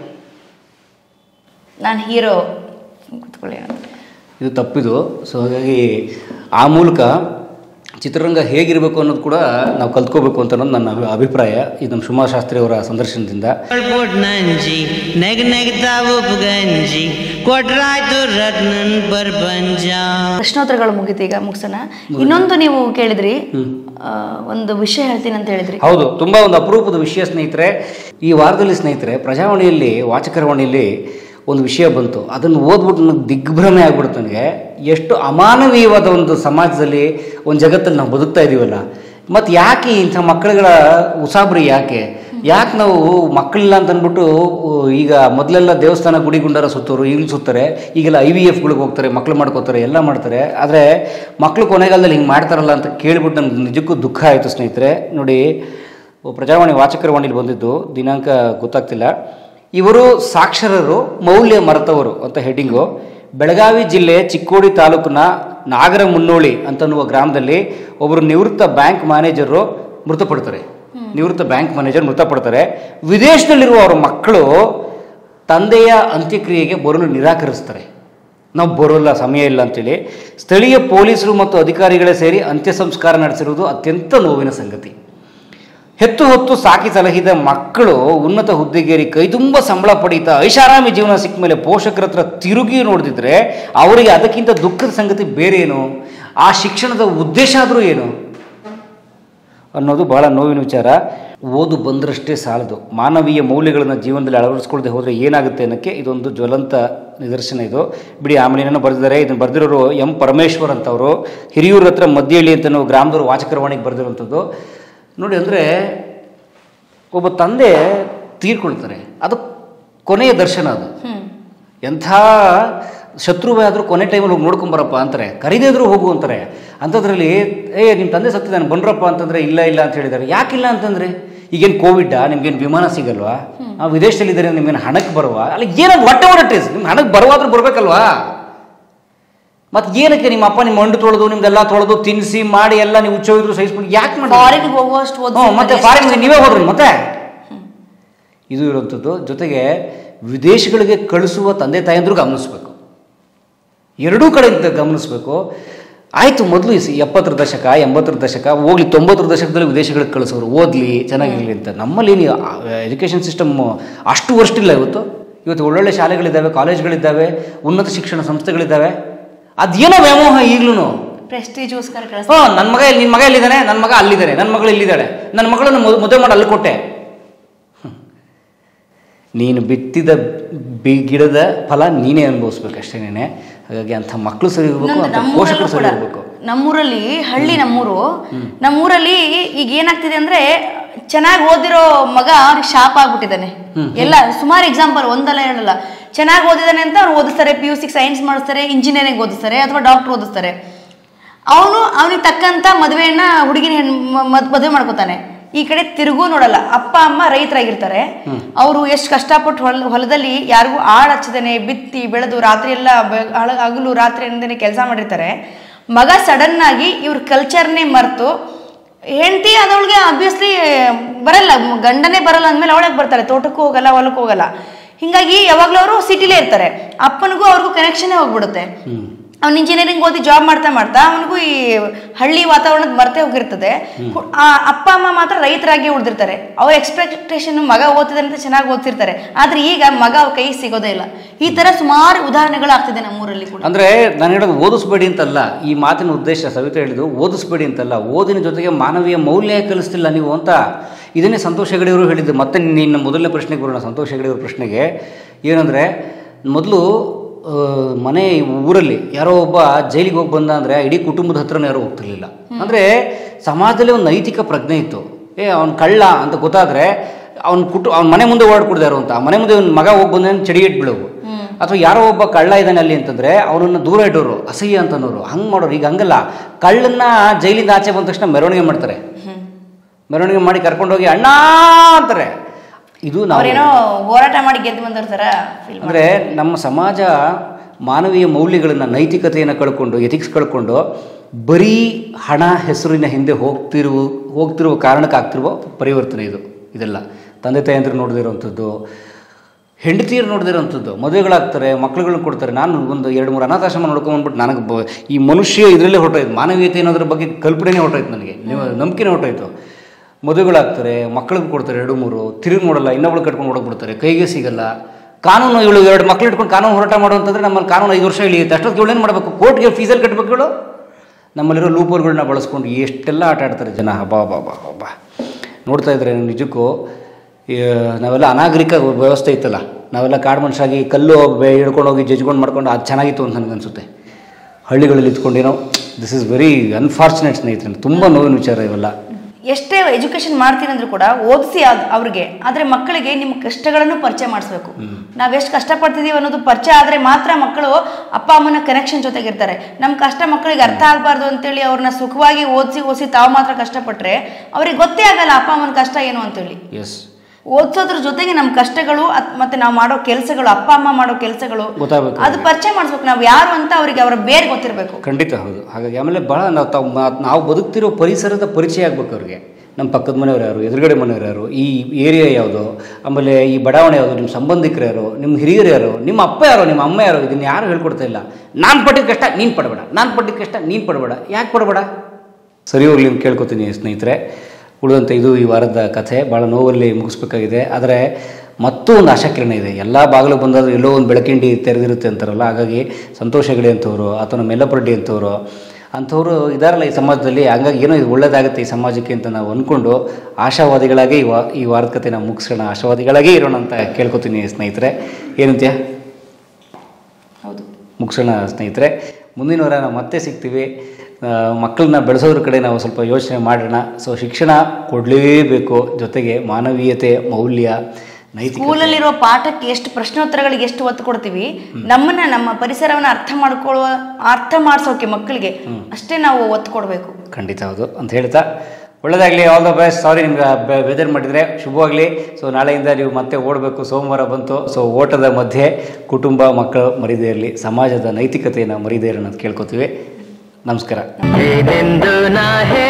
ನಾನು ಹೀರೋ ಕೂತ್ಕೊಳ್ಳಿ ಅಂತ. ಇದು ತಪ್ಪಿದು ಸೊ ಹಾಗಾಗಿ ಆ ಮೂಲಕ ಚಿತ್ರರಂಗ ಹೇಗಿರಬೇಕು ಅನ್ನೋದು ಕೂಡ ನಾವು ಕಲ್ತ್ಕೋಬೇಕು ಅಂತ ಅನ್ನೋದು ನನ್ನ ಅಭಿ- ಅಭಿಪ್ರಾಯ ಇದು ನಮ್ಮ ಸುಮಾ ಶಾಸ್ತ್ರಿ ಅವರ ಸಂದರ್ಶನದಿಂದ ನಂಜಿ ನೆಗ್ ನೆಗ್ತಾ ಉಪಗಂಜಿ ಕೊಟ್ರಾಯ್ತು ರತ್ನನ್ ಬರ್ಬಂಜ ಪ್ರಶ್ನೋತ್ತರಗಳು ಮುಗಿತು ಈಗ ಮುಗಿಸೋಣ ಇನ್ನೊಂದು ನೀವು ಕೇಳಿದ್ರಿ ಆ, ಒಂದು ವಿಷಯ ಹೇಳ್ತೀನಿ ಅಂತ ಹೇಳಿದ್ರಿ ಹೌದು ತುಂಬ ಒಂದು ಅಪರೂಪದ ವಿಷಯ ಸ್ನೇಹಿತರೆ ಈ ವಾರದಲ್ಲಿ ಸ್ನೇಹಿತರೆ ಪ್ರಜಾವಾಣಿಯಲ್ಲಿ ವಾಚಕರವಾಣಿಯಲ್ಲಿ ಒಂದು ವಿಷಯ ಬಂತು ಅದನ್ನು ಓದ್ಬಿಟ್ಟು ನನಗೆ ದಿಗ್ಭ್ರಮೆ ಆಗ್ಬಿಡ್ತು ನನಗೆ ಎಷ್ಟು ಅಮಾನವೀಯವಾದ ಒಂದು ಸಮಾಜದಲ್ಲಿ ಒಂದು ಜಗತ್ತಲ್ಲಿ ನಾವು ಬದುಕ್ತಾ ಇದೀವಲ್ಲ ಮತ್ತು ಯಾಕೆ ಇಂಥ ಮಕ್ಕಳುಗಳ ಉಸಾಬ್ರಿ ಯಾಕೆ ಯಾಕೆ ನಾವು ಮಕ್ಕಳಿಲ್ಲ ಅಂತ ಅಂದ್ಬಿಟ್ಟು ಉ, ಈಗ ಮೊದಲೆಲ್ಲ ದೇವಸ್ಥಾನ ಗುಡಿ ಗುಂಡಾರ ಸುತ್ತೋರು ಈಗಲೂ ಸುತ್ತಾರೆ ಈಗೆಲ್ಲ ಐ ವಿ ಎಫ್ಗಳಿಗೆ ಹೋಗ್ತಾರೆ ಮಕ್ಳು ಮಾಡ್ಕೋತಾರೆ ಎಲ್ಲ ಮಾಡ್ತಾರೆ ಆದರೆ ಮಕ್ಕಳು ಕೊನೆಗಾಲದಲ್ಲಿ ಹಿಂಗೆ ಮಾಡ್ತಾರಲ್ಲ ಅಂತ ಕೇಳಿಬಿಟ್ಟು ನನಗೆ ನಿಜಕ್ಕೂ ದುಃಖ ಆಯಿತು ಸ್ನೇಹಿತರೆ ನೋಡಿ ಪ್ರಜಾವಾಣಿ ವಾಚಕರವಾಣಿಲಿ ಬಂದಿದ್ದು ದಿನಾಂಕ ಗೊತ್ತಾಗ್ತಿಲ್ಲ ಇವರು ಸಾಕ್ಷರರು ಮೌಲ್ಯ ಮರೆತವರು ಅಂತ ಹೆಡ್ಡಿಂಗು ಬೆಳಗಾವಿ ಜಿಲ್ಲೆ ಚಿಕ್ಕೋಡಿ ತಾಲೂಕಿನ ನಾಗರ ಮುನ್ನೋಳಿ ಅಂತನ್ನುವ ಗ್ರಾಮದಲ್ಲಿ ಒಬ್ಬರು ನಿವೃತ್ತ ಬ್ಯಾಂಕ್ ಮ್ಯಾನೇಜರು ಮೃತಪಡ್ತಾರೆ ನಿವೃತ್ತ ಬ್ಯಾಂಕ್ ಮ್ಯಾನೇಜರ್ ಮೃತಪಡ್ತಾರೆ ವಿದೇಶದಲ್ಲಿರುವ ಅವರ ಮಕ್ಕಳು ತಂದೆಯ ಅಂತ್ಯಕ್ರಿಯೆಗೆ ಬರಲು ನಿರಾಕರಿಸ್ತಾರೆ ನಾವು ಬರೋಲ್ಲ ಸಮಯ ಇಲ್ಲ ಅಂತೇಳಿ ಸ್ಥಳೀಯ ಪೊಲೀಸರು ಮತ್ತು ಅಧಿಕಾರಿಗಳೇ ಸೇರಿ ಅಂತ್ಯ ಸಂಸ್ಕಾರ ನಡೆಸಿರುವುದು ಅತ್ಯಂತ ನೋವಿನ ಸಂಗತಿ ಹೆತ್ತು ಹೊತ್ತು ಸಾಕಿ ಸಲಹಿದ ಮಕ್ಕಳು ಉನ್ನತ ಹುದ್ದೆಗೇರಿ ಕೈತುಂಬ ಸಂಬಳ ಪಡೀತಾ ಐಷಾರಾಮಿ ಜೀವನ ಸಿಕ್ಕ ಮೇಲೆ ಪೋಷಕರ ಹತ್ರ ತಿರುಗಿ ನೋಡಿದಿದ್ರೆ ಅವರಿಗೆ ಅದಕ್ಕಿಂತ ದುಃಖದ ಸಂಗತಿ ಬೇರೆ ಏನು ಆ ಶಿಕ್ಷಣದ ಉದ್ದೇಶ ಆದರೂ ಏನು ಅನ್ನೋದು ಬಹಳ ನೋವಿನ ವಿಚಾರ ಓದು ಬಂದರಷ್ಟೇ ಸಾಲದು ಮಾನವೀಯ ಮೌಲ್ಯಗಳನ್ನು ಜೀವನದಲ್ಲಿ ಅಳವಡಿಸ್ಕೊಳ್ಳದೆ ಹೋದರೆ ಏನಾಗುತ್ತೆ ಅನ್ನೋಕ್ಕೆ ಇದೊಂದು ಜ್ವಲಂತ ನಿದರ್ಶನ ಇದು ಬಿಡಿ ಆಮೇಲೆ ಏನೋ ಬರೆದಿದ್ದಾರೆ ಇದನ್ನು ಬರೆದಿರೋರು ಎಂ ಪರಮೇಶ್ವರ್ ಅಂತವರು ಹಿರಿಯೂರ ಹತ್ರ ಮದ್ಯಹಳ್ಳಿ ಅಂತ ನಾವು ಗ್ರಾಮದವರು ವಾಚಕರವಾಣಿಗೆ ಬರೆದಿರುವಂಥದ್ದು ನೋಡಿ ಅಂದರೆ ಒಬ್ಬ ತಂದೆ ತೀರ್ಕೊಳ್ತಾರೆ ಅದು ಕೊನೆಯ ದರ್ಶನ ಅದು ಎಂಥ ಶತ್ರುವೇ ಆದರೂ ಕೊನೆ ಟೈಮಲ್ಲಿ ಹೋಗಿ ನೋಡ್ಕೊಂಬರಪ್ಪ ಅಂತಾರೆ ಕರೀದೇ ಇದ್ರೂ ಹೋಗು ಅಂತಾರೆ ಅಂಥದ್ರಲ್ಲಿ ಏ ನಿಮ್ಮ ತಂದೆ ಸತ್ತಿದ್ದಾನೆ ಬಂದ್ರಪ್ಪ ಅಂತಂದರೆ ಇಲ್ಲ ಇಲ್ಲ ಅಂತ ಹೇಳಿದ್ದಾರೆ ಯಾಕಿಲ್ಲ ಅಂತಂದರೆ ಈಗೇನು ಕೋವಿಡ್ಡಾ ನಿಮ್ಗೇನು ವಿಮಾನ ಸಿಗಲ್ವಾ ನಾವು ವಿದೇಶದಲ್ಲಿದ್ದಾರೆ ನಿಮ್ಗೇನು ಹಣಕ್ಕೆ ಬರುವ ಅಲ್ಲ ಏನದು ವಾಟ್ ಎವರ್ ಇಟ್ ಇಸ್ ನಿಮ್ಗೆ ಹಣಕ್ಕೆ ಬರುವಾದ್ರೂ ಬರಬೇಕಲ್ವಾ ಮತ್ತೆ ಏನಕ್ಕೆ ನಿಮ್ಮ ಅಪ್ಪ ನಿಮ್ಮ ಮಂಡು ತೊಳೆದು ನಿಮ್ದೆಲ್ಲ ತೊಳೆದು ತಿನ್ನಿಸಿ ಮಾಡಿ ಎಲ್ಲ ನೀವು ಉಚ್ಚೋಗಿದ್ರು ಸಹಿಸ್ಕೊಂಡು ಯಾಕೆ ಮಾಡಿ ಫಾರಿನ್ ಹೋಗುವಷ್ಟು ಹ್ಞೂ ಮತ್ತೆ ಫಾರಿನ್ ನೀವೇ ಹೋದ್ರಿ ಮತ್ತೆ ಇದು ಇರುವಂಥದ್ದು ಜೊತೆಗೆ ವಿದೇಶಗಳಿಗೆ ಕಳಿಸುವ ತಂದೆ ತಾಯಂದ್ರು ಗಮನಿಸ್ಬೇಕು ಎರಡೂ ಕಡೆಯಿಂದ ಗಮನಿಸ್ಬೇಕು ಆಯಿತು ಮೊದಲು ಎಪ್ಪತ್ತರ ದಶಕ ಎಂಬತ್ತರ ದಶಕ ಹೋಗ್ಲಿ ತೊಂಬತ್ತರ ದಶಕದಲ್ಲಿ ವಿದೇಶಗಳಿಗೆ ಕಳಿಸೋರು ಓದಲಿ ಚೆನ್ನಾಗಿರಲಿ ಅಂತ ನಮ್ಮಲ್ಲಿ ಎಜುಕೇಷನ್ ಸಿಸ್ಟಮ್ ಅಷ್ಟು ವರ್ಷ ಇಲ್ಲ ಇವತ್ತು ಇವತ್ತು ಒಳ್ಳೊಳ್ಳೆ ಶಾಲೆಗಳಿದ್ದಾವೆ ಕಾಲೇಜ್ಗಳಿದ್ದಾವೆ ಉನ್ನತ ಶಿಕ್ಷಣ ಸಂಸ್ಥೆಗಳಿದ್ದಾವೆ ಅದೇನೋ ವ್ಯಾಮೋಹ ಈಗಲೂ ಪ್ರೆಸ್ಟೀಜ್ಗೋಸ್ಕರ ಕಳಿಸ್ ಹ್ಞೂ ನನ್ನ ಮಗ ಇಲ್ಲಿ ನಿನ್ನ ಮಗ ಎಲ್ಲಿದ್ದಾನೆ ನನ್ನ ಮಗ ಅಲ್ಲಿದ್ದಾನೆ ನನ್ನ ಮಗಳು ಇಲ್ಲಿದ್ದಾಳೆ ನನ್ನ ಮಗಳನ್ನು ಮದು- ಮದುವೆ ಮಾಡಿ ಅಲ್ಲಿ ಕೊಟ್ಟೆ ಹ್ಮ್. ನೀನು ಬಿತ್ತಿದ ಬಿ ಗಿಡದ ಫಲ ನೀನೇ ಅನುಭವಿಸ್ಬೇಕು ಅಷ್ಟೇ ನೀನೆ ಹಾಗಾಗಿ ಅಂಥ ಮಕ್ಕಳು ಸರಿ ಇರಬೇಕು ಇನ್ನೊಂದು ಅಂಥ ನಮ್ಮೂರಲ್ಲೂ ಪೋಷಕರು ಸರಿ ಕೂಡ ಇರಬೇಕು ನಮ್ಮೂರಲ್ಲಿ ಹಳ್ಳಿ ನಮ್ಮೂರು ನಮ್ಮೂರಲ್ಲಿ ಈಗ ಏನಾಗ್ತಿದೆ ಅಂದ್ರೆ ಚೆನ್ನಾಗಿ ಓದಿರೋ ಮಗ ಅವ್ರಿಗೆ ಶಾಪ್ ಆಗ್ಬಿಟ್ಟಿದ್ದಾನೆ ಎಲ್ಲ ಸುಮಾರು ಎಕ್ಸಾಂಪಲ್ ಒಂದಲ್ಲ ಎರಡಲ್ಲ ಚೆನ್ನಾಗಿ ಓದಿದಾನೆ ಅಂತ ಅವ್ರು ಓದಿಸ್ತಾರೆ ಪಿ ಯು ಸಿ ಸೈನ್ಸ್ ಮಾಡಿಸ್ತಾರೆ ಇಂಜಿನಿಯರಿಂಗ್ ಓದಿಸ್ತಾರೆ ಅಥವಾ ಡಾಕ್ಟರ್ ಓದಿಸ್ತಾರೆ ಅವನು ಅವನಿಗೆ ತಕ್ಕಂತ ಮದುವೆಯನ್ನ ಹುಡುಗಿನ ಹೆಣ್ ಮದ್- ಮದುವೆ ಮಾಡ್ಕೋತಾನೆ ಈ ಕಡೆ ತಿರುಗೂ ನೋಡಲ್ಲ ಅಪ್ಪ ಅಮ್ಮ ರೈತರಾಗಿರ್ತಾರೆ ಅವರು ಎಷ್ಟು ಕಷ್ಟಪಟ್ಟು ಹೊಲ ಹೊಲದಲ್ಲಿ ಯಾರಿಗೂ ಆಳ್ ಹಚ್ಚದೇನೆ ಬಿತ್ತಿ ಬೆಳೆದು ರಾತ್ರಿ ಎಲ್ಲ ಬೆ- ಹಳ- ಹಗಲು ರಾತ್ರಿ ಅನ್ನದೇನೆ ಕೆಲಸ ಮಾಡಿರ್ತಾರೆ ಮಗ ಸಡನ್ ಆಗಿ ಇವ್ರ ಕಲ್ಚರ್ನೇ ಮರೆತು ಹೆಂಡತಿ ಅದವಳಿಗೆ ಅಬ್ವಿಯಸ್ಲಿ ಬರಲ್ಲ ಮ್- ಗಂಡನೇ ಬರಲ್ಲ ಅಂದಮೇಲೆ ಅವಳಾಗ ಬರ್ತಾರೆ ತೋಟಕ್ಕೂ ಹೋಗಲ್ಲ ಹೊಲಕ್ಕೂ ಹೋಗಲ್ಲ ಹಿಂಗಾಗಿ ಯಾವಾಗಲೂ ಅವರು ಸಿಟಿಲೇ ಇರ್ತಾರೆ ಅಪ್ಪನಿಗೂ ಅವ್ರಿಗೂ ಕನೆಕ್ಷನ್ನೇ ಹೋಗ್ಬಿಡುತ್ತೆ ಅವ್ನು ಇಂಜಿನಿಯರಿಂಗ್ ಓದಿ ಜಾಬ್ ಮಾಡ್ತಾ ಮಾಡ್ತಾ ಅವನಿಗೂ ಈ ಹಳ್ಳಿ ವಾತಾವರಣದ ಮರ್ತೆ ಹೋಗಿರ್ತದೆ ಹು- ಆ ಅಪ್ಪ ಅಮ್ಮ ಮಾತ್ರ ರೈತರಾಗಿ ಉಳಿದಿರ್ತಾರೆ ಅವ್ರ ಎಕ್ಸ್ಪೆಕ್ಟೇಷನ್ ಮಗ ಓದ್ತಿದ್ದಾನೆ ಅಂತ ಚೆನ್ನಾಗಿ ಓದ್ತಿರ್ತಾರೆ ಆದ್ರೆ ಈಗ ಮಗ ಅವ್ರ ಕೈ ಸಿಗೋದೇ ಇಲ್ಲ ಈ ತರ ಸುಮಾರು ಉದಾಹರಣೆಗಳಾಗ್ತಿದೆ ನಮ್ಮೂರಲ್ಲಿ ಕೂಡ ಅಂದರೆ ನಾನು ಹೇಳೋದು ಓದಿಸ್ಬೇಡಿ ಅಂತಲ್ಲ ಈ ಮಾತಿನ ಉದ್ದೇಶ ಸವಿತಾ ಹೇಳಿದ್ದು ಓದಿಸ್ಬೇಡಿ ಅಂತಲ್ಲ ಓದಿನ ಜೊತೆಗೆ ಮಾನವೀಯ ಮೌಲ್ಯ ಕಲಿಸ್ತಿಲ್ಲ ನೀವು ಅಂತ ಇದನ್ನೇ ಸಂತೋಷ ಹೆಗಡೆಯವರು ಹೇಳಿದ್ದು ಮತ್ತೆ ನಿನ್ನ ಮೊದಲನೇ ಪ್ರಶ್ನೆಗೆ ಬರೋಣ ಸಂತೋಷ ಹೆಗಡೆಯವ್ರ ಪ್ರಶ್ನೆಗೆ ಏನಂದರೆ ಮೊದಲು ಆ, ಮನೆ ಊರಲ್ಲಿ ಯಾರೋ ಒಬ್ಬ ಜೈಲಿಗೆ ಹೋಗಿ ಬಂದ ಅಂದರೆ ಇಡೀ ಕುಟುಂಬದ ಹತ್ರನೇ ಯಾರು ಹೋಗ್ತಿರ್ಲಿಲ್ಲ ಅಂದರೆ ಸಮಾಜದಲ್ಲಿ ಒಂದು ನೈತಿಕ ಪ್ರಜ್ಞೆ ಇತ್ತು ಏ ಅವ್ನು ಕಳ್ಳ ಅಂತ ಗೊತ್ತಾದರೆ ಅವ್ನ ಕುಟು ಅವ್ನ ಮನೆ ಮುಂದೆ ಓಡಾಡ್ಕೊಡ್ದಾರು ಅಂತ ಆ ಮನೆ ಮುಂದೆ ಒಂದು ಮಗ ಹೋಗಿ ಬಂದ ಚಡಿ ಇಟ್ಬಿಡೋವು ಅಥವಾ ಯಾರೋ ಒಬ್ಬ ಕಳ್ಳ ಇದ್ದಾನೆ ಅಲ್ಲಿ ಅಂತಂದ್ರೆ ಅವನನ್ನು ದೂರ ಇಡೋರು ಅಸಹ್ಯ ಅಂತ ಅನ್ನೋರು ಹಂಗೆ ಮಾಡೋರು ಈಗ ಹಂಗಲ್ಲ ಕಳ್ಳನ್ನ ಜೈಲಿಂದ ಆಚೆ ಬಂದ ತಕ್ಷಣ ಮೆರವಣಿಗೆ ಮಾಡ್ತಾರೆ ಮೆರವಣಿಗೆ ಮಾಡಿ ಕರ್ಕೊಂಡೋಗಿ ಅಣ್ಣ ಅಂತಾರೆ ಇದು ನಾವು ಅವ್ರೇನೋ ಹೋರಾಟ ಮಾಡಿ ಗೆದ್ದು ಬಂದವ್ರ ತರ ಫೀಲ್ ಅಂದರೆ ನಮ್ಮ ಸಮಾಜ ಮಾನವೀಯ ಮೌಲ್ಯಗಳನ್ನು ನೈತಿಕತೆಯನ್ನು ಕಳ್ಕೊಂಡು ಎಥಿಕ್ಸ್ ಕಳ್ಕೊಂಡು ಬರೀ ಹಣ ಹೆಸರಿನ ಹಿಂದೆ ಹೋಗ್ತಿರುವ ಹೋಗ್ತಿರುವ ಕಾರಣಕ್ಕೆ ಆಗ್ತಿರುವ ಪರಿವರ್ತನೆ ಇದು ಇದೆಲ್ಲ ತಂದೆ ತಾಯಂದ್ರು ನೋಡದಿರೋವಂಥದ್ದು ಹೆಂಡತಿಯರು ನೋಡದಿರೋವಂಥದ್ದು ಮದುವೆಗಳಾಗ್ತಾರೆ ಮಕ್ಳುಗಳನ್ನ ಕೊಡ್ತಾರೆ ನಾನು ಒಂದು ಎರಡು ಮೂರು ಅನಾಥಾಶ್ರಮ ನೋಡ್ಕೊಂಡ್ಬಿಟ್ಟು ನನಗೆ ಬ ಈ ಮನುಷ್ಯ ಇದರಲ್ಲೇ ಹೊರಟೋಯ್ತು ಮಾನವೀಯತೆ ಅನ್ನೋದ್ರ ಬಗ್ಗೆ ಕಲ್ಪನೆನೇ ಹೊರಟೋಯ್ತು ನನಗೆ ನೀವು ನಂಬಿಕೆನೇ ಹೊರಟೋಯ್ತು ಮದುವೆಗಳಾಗ್ತಾರೆ ಮಕ್ಳಿಗೆ ಕೊಡ್ತಾರೆ ಎರಡು ಮೂರು ತಿರುಗಿ ನೋಡಲ್ಲ ಇನ್ನೊಬ್ಳು ಕಟ್ಕೊಂಡು ಹೊಡೋಗ್ಬಿಡ್ತಾರೆ ಕೈಗೆ ಸಿಗಲ್ಲ ಕಾನೂನು ಇವಳು ಎರಡು ಮಕ್ಳು ಇಟ್ಕೊಂಡು ಕಾನೂನು ಹೋರಾಟ ಮಾಡುವಂತಂದ್ರೆ ನಮ್ಮಲ್ಲಿ ಕಾನೂನು ಐದು ವರ್ಷ ಇಳಿಯುತ್ತೆ ಅಷ್ಟೊತ್ತಿಗೆ ಇವಳೇನು ಮಾಡಬೇಕು ಕೋರ್ಟ್ಗೆ ಫೀಸಲ್ಲಿ ಕಟ್ಟಬೇಕು ಇವಳು ನಮ್ಮಲ್ಲಿರೋ ಲೂಪೋಲ್ಗಳನ್ನ ಬಳಸ್ಕೊಂಡು ಎಷ್ಟೆಲ್ಲ ಆಟ ಆಡ್ತಾರೆ ಜನ ಹಬ್ಬ ಹಬ್ಬ ಹಬ್ಬ ಹಬ್ಬ ನೋಡ್ತಾ ಇದ್ರೆ ನಿಜಕ್ಕೂ ಈ, ನಾವೆಲ್ಲ ಅನಾಗರಿಕ ವ್ಯವಸ್ಥೆ ಇತ್ತಲ್ಲ ನಾವೆಲ್ಲ ಕಾಡು ಮನುಷ್ಯಾಗಿ ಕಲ್ಲು ಬೆ ಹಿಡ್ಕೊಂಡು ಹೋಗಿ ಜಜ್ಕೊಂಡು ಮಾಡ್ಕೊಂಡು ಅದು ಚೆನ್ನಾಗಿತ್ತು ಅಂತ ನನಗನ್ಸುತ್ತೆ ಹಳ್ಳಿಗಳಲ್ಲಿ ಇತ್ಕೊಂಡೇನೋ ದಿಸ್ ಇಸ್ ವೆರಿ ಅನ್ಫಾರ್ಚುನೇಟ್ ಸ್ನೇಹಿತರೆ ತುಂಬ ನೋವಿನ ವಿಚಾರ ಇವೆಲ್ಲ ಎಷ್ಟೇ ಎಜುಕೇಶನ್ ಮಾಡ್ತೀನಿ ಅಂದ್ರೂ ಕೂಡ ಓದಿಸಿ ಅವ್ರಿಗೆ ಆದ್ರೆ ಮಕ್ಕಳಿಗೆ ನಿಮ್ಮ ಕಷ್ಟಗಳನ್ನು ಪರಿಚಯ ಮಾಡಿಸ್ಬೇಕು ನಾವ್ ಎಷ್ಟು ಕಷ್ಟಪಡ್ತಿದೀವಿ ಅನ್ನೋದು ಪರಿಚಯ ಆದ್ರೆ ಮಾತ್ರ ಮಕ್ಕಳು ಅಪ್ಪ ಅಮ್ಮನ ಕನೆಕ್ಷನ್ ಜೊತೆಗಿರ್ತಾರೆ ನಮ್ಮ ಕಷ್ಟ ಮಕ್ಕಳಿಗೆ ಅರ್ಥ ಆಗಬಾರ್ದು ಅಂತೇಳಿ ಅವ್ರನ್ನ ಸುಖವಾಗಿ ಓದಿಸಿ ಓದಿಸಿ ತಾವು ಮಾತ್ರ ಕಷ್ಟಪಟ್ರೆ ಅವ್ರಿಗೆ ಗೊತ್ತೇ ಆಗಲ್ಲ ಅಪ್ಪ ಅಮ್ಮನ ಕಷ್ಟ ಏನು ಅಂತೇಳಿ ಎಸ್ ಓದಿಸೋದ್ರ ಜೊತೆಗೆ ನಮ್ಮ ಕಷ್ಟಗಳು ಅತ್- ಮತ್ತೆ ನಾವು ಮಾಡೋ ಕೆಲಸಗಳು ಅಪ್ಪ ಅಮ್ಮ ಮಾಡೋ ಕೆಲಸಗಳು ಗೊತ್ತಾಗಬೇಕು ಅದು ಪರಿಚಯ ಮಾಡಿಸ್ಬೇಕು ನಾವು ಯಾರು ಅಂತ ಅವ್ರಿಗೆ ಅವರ ಬೇರೆ ಗೊತ್ತಿರಬೇಕು ಖಂಡಿತ ಹೌದು ಹಾಗಾಗಿ ಆಮೇಲೆ ಭಾಳ ನಾವು ತಾವು ಮಾ- ನಾವು ಬದುಕ್ತಿರೋ ಪರಿಸರದ ಪರಿಚಯ ಆಗ್ಬೇಕು ಅವ್ರಿಗೆ ನಮ್ಮ ಪಕ್ಕದ ಮನೆಯವ್ರು ಯಾರು ಎದುರುಗಡೆ ಮನೆಯವ್ರು ಯಾರು ಈ ಏರಿಯಾ ಯಾವುದು ಆಮೇಲೆ ಈ ಬಡಾವಣೆ ಯಾವುದು ನಿಮ್ಮ ಸಂಬಂಧಿಕರು ಯಾರು ನಿಮ್ಮ ಹಿರಿಯರು ಯಾರು ನಿಮ್ಮ ಅಪ್ಪ ಯಾರು ನಿಮ್ಮ ಅಮ್ಮ ಯಾರು ಇದನ್ನು ಯಾರು ಹೇಳ್ಕೊಡ್ತಾ ಇಲ್ಲ ನಾನು ಪಟ್ಟಿದ ಕಷ್ಟ ನೀನು ಪಡಬೇಡ ನಾನು ಪಟ್ಟಿದ ಕಷ್ಟ ನೀನು ಪಡಬೇಡ ಯಾಕೆ ಪಡಬೇಡ ಸರಿ ಹೋಗ್ಲಿ ಅಂತ ಕೇಳ್ಕೊತೀನಿ ಸ್ನೇಹಿತರೆ ಉಳಿದಂತೆ ಇದು ಈ ವಾರದ ಕಥೆ ಭಾಳ ನೋವಲ್ಲಿ ಮುಗಿಸ್ಬೇಕಾಗಿದೆ ಆದರೆ ಮತ್ತೂ ಒಂದು ಆಶಾಕಿರಣ ಇದೆ ಎಲ್ಲ ಬಾಗಿಲು ಬಂದಾದರೂ ಎಲ್ಲೋ ಒಂದು ಬೆಳಕಿಂಡಿ ತೆರೆದಿರುತ್ತೆ ಅಂತಾರಲ್ಲ ಹಾಗಾಗಿ ಸಂತೋಷ ಹೆಗಡೆ ಅಂತವರು ಅಥವಾ ನಮ್ಮ ಯಲ್ಲಪ್ಪರೆಡ್ಡಿ ಅಂತವರು ಅಂಥವ್ರು ಇದಾರಲ್ಲ ಈ ಸಮಾಜದಲ್ಲಿ ಹಂಗಾಗಿ ಏನೋ ಇದು ಒಳ್ಳೇದಾಗುತ್ತೆ ಈ ಸಮಾಜಕ್ಕೆ ಅಂತ ನಾವು ಅಂದ್ಕೊಂಡು ಆಶಾವಾದಿಗಳಾಗಿ ಈ ವಾ ಈ ವಾರದ ಕತೆ ನಾವು ಮುಗಿಸೋಣ ಆಶಾವಾದಿಗಳಾಗೇ ಇರೋಣ ಅಂತ ಕೇಳ್ಕೊತೀನಿ ಸ್ನೇಹಿತರೆ ಏನಂತ್ಯ ಹೌದು ಮುಗಿಸೋಣ ಸ್ನೇಹಿತರೆ ಮುಂದಿನ ವಾರ ನಾವು ಮತ್ತೆ ಸಿಗ್ತೀವಿ ಆ, ಮಕ್ಕಳನ್ನ ಬೆಳೆಸೋದ್ರ ಕಡೆ ನಾವು ಸ್ವಲ್ಪ ಯೋಚನೆ ಮಾಡೋಣ ಸೊ ಶಿಕ್ಷಣ ಕೊಡಲೇಬೇಕು ಜೊತೆಗೆ ಮಾನವೀಯತೆ ಮೌಲ್ಯ ನೈತಿಕ ಸ್ಕೂಲಲ್ಲಿರೋ ಪಾಠಕ್ಕೆ ಎಷ್ಟು ಪ್ರಶ್ನೋತ್ತರಗಳಿಗೆ ಎಷ್ಟು ಒತ್ತು ಕೊಡ್ತೀವಿ ನಮ್ಮನ್ನ ನಮ್ಮ ಪರಿಸರವನ್ನ ಅರ್ಥ ಮಾಡ್ಕೊಳ್ಳುವ ಅರ್ಥ ಮಾಡಿಸೋಕೆ ಮಕ್ಕಳಿಗೆ ಅಷ್ಟೇ ನಾವು ಒತ್ತು ಕೊಡಬೇಕು ಖಂಡಿತ ಹೌದು ಅಂತ ಹೇಳ್ತಾ ಒಳ್ಳೆಯದಾಗಲಿ ಆಲ್ ದ ಬೆಸ್ಟ್ ಸಾರಿ ನಿಮ್ಗೆ ವೆದರ್ ಮಾಡಿದರೆ ಶುಭವಾಗಲಿ ಸೊ ನಾಳೆಯಿಂದ ನೀವು ಮತ್ತೆ ಓಡಬೇಕು ಸೋಮವಾರ ಬಂತು ಸೊ ಓಟದ ಮಧ್ಯೆ ಕುಟುಂಬ ಮಕ್ಕಳು ಮರಿದೇ ಇರಲಿ ಸಮಾಜದ ನೈತಿಕತೆಯನ್ನು ಮರಿದೇ ಇರೋಣ ಅಂತ ಕೇಳ್ಕೊತೀವಿ ನಮಸ್ಕಾರ ಏನೆಂದು ನಾ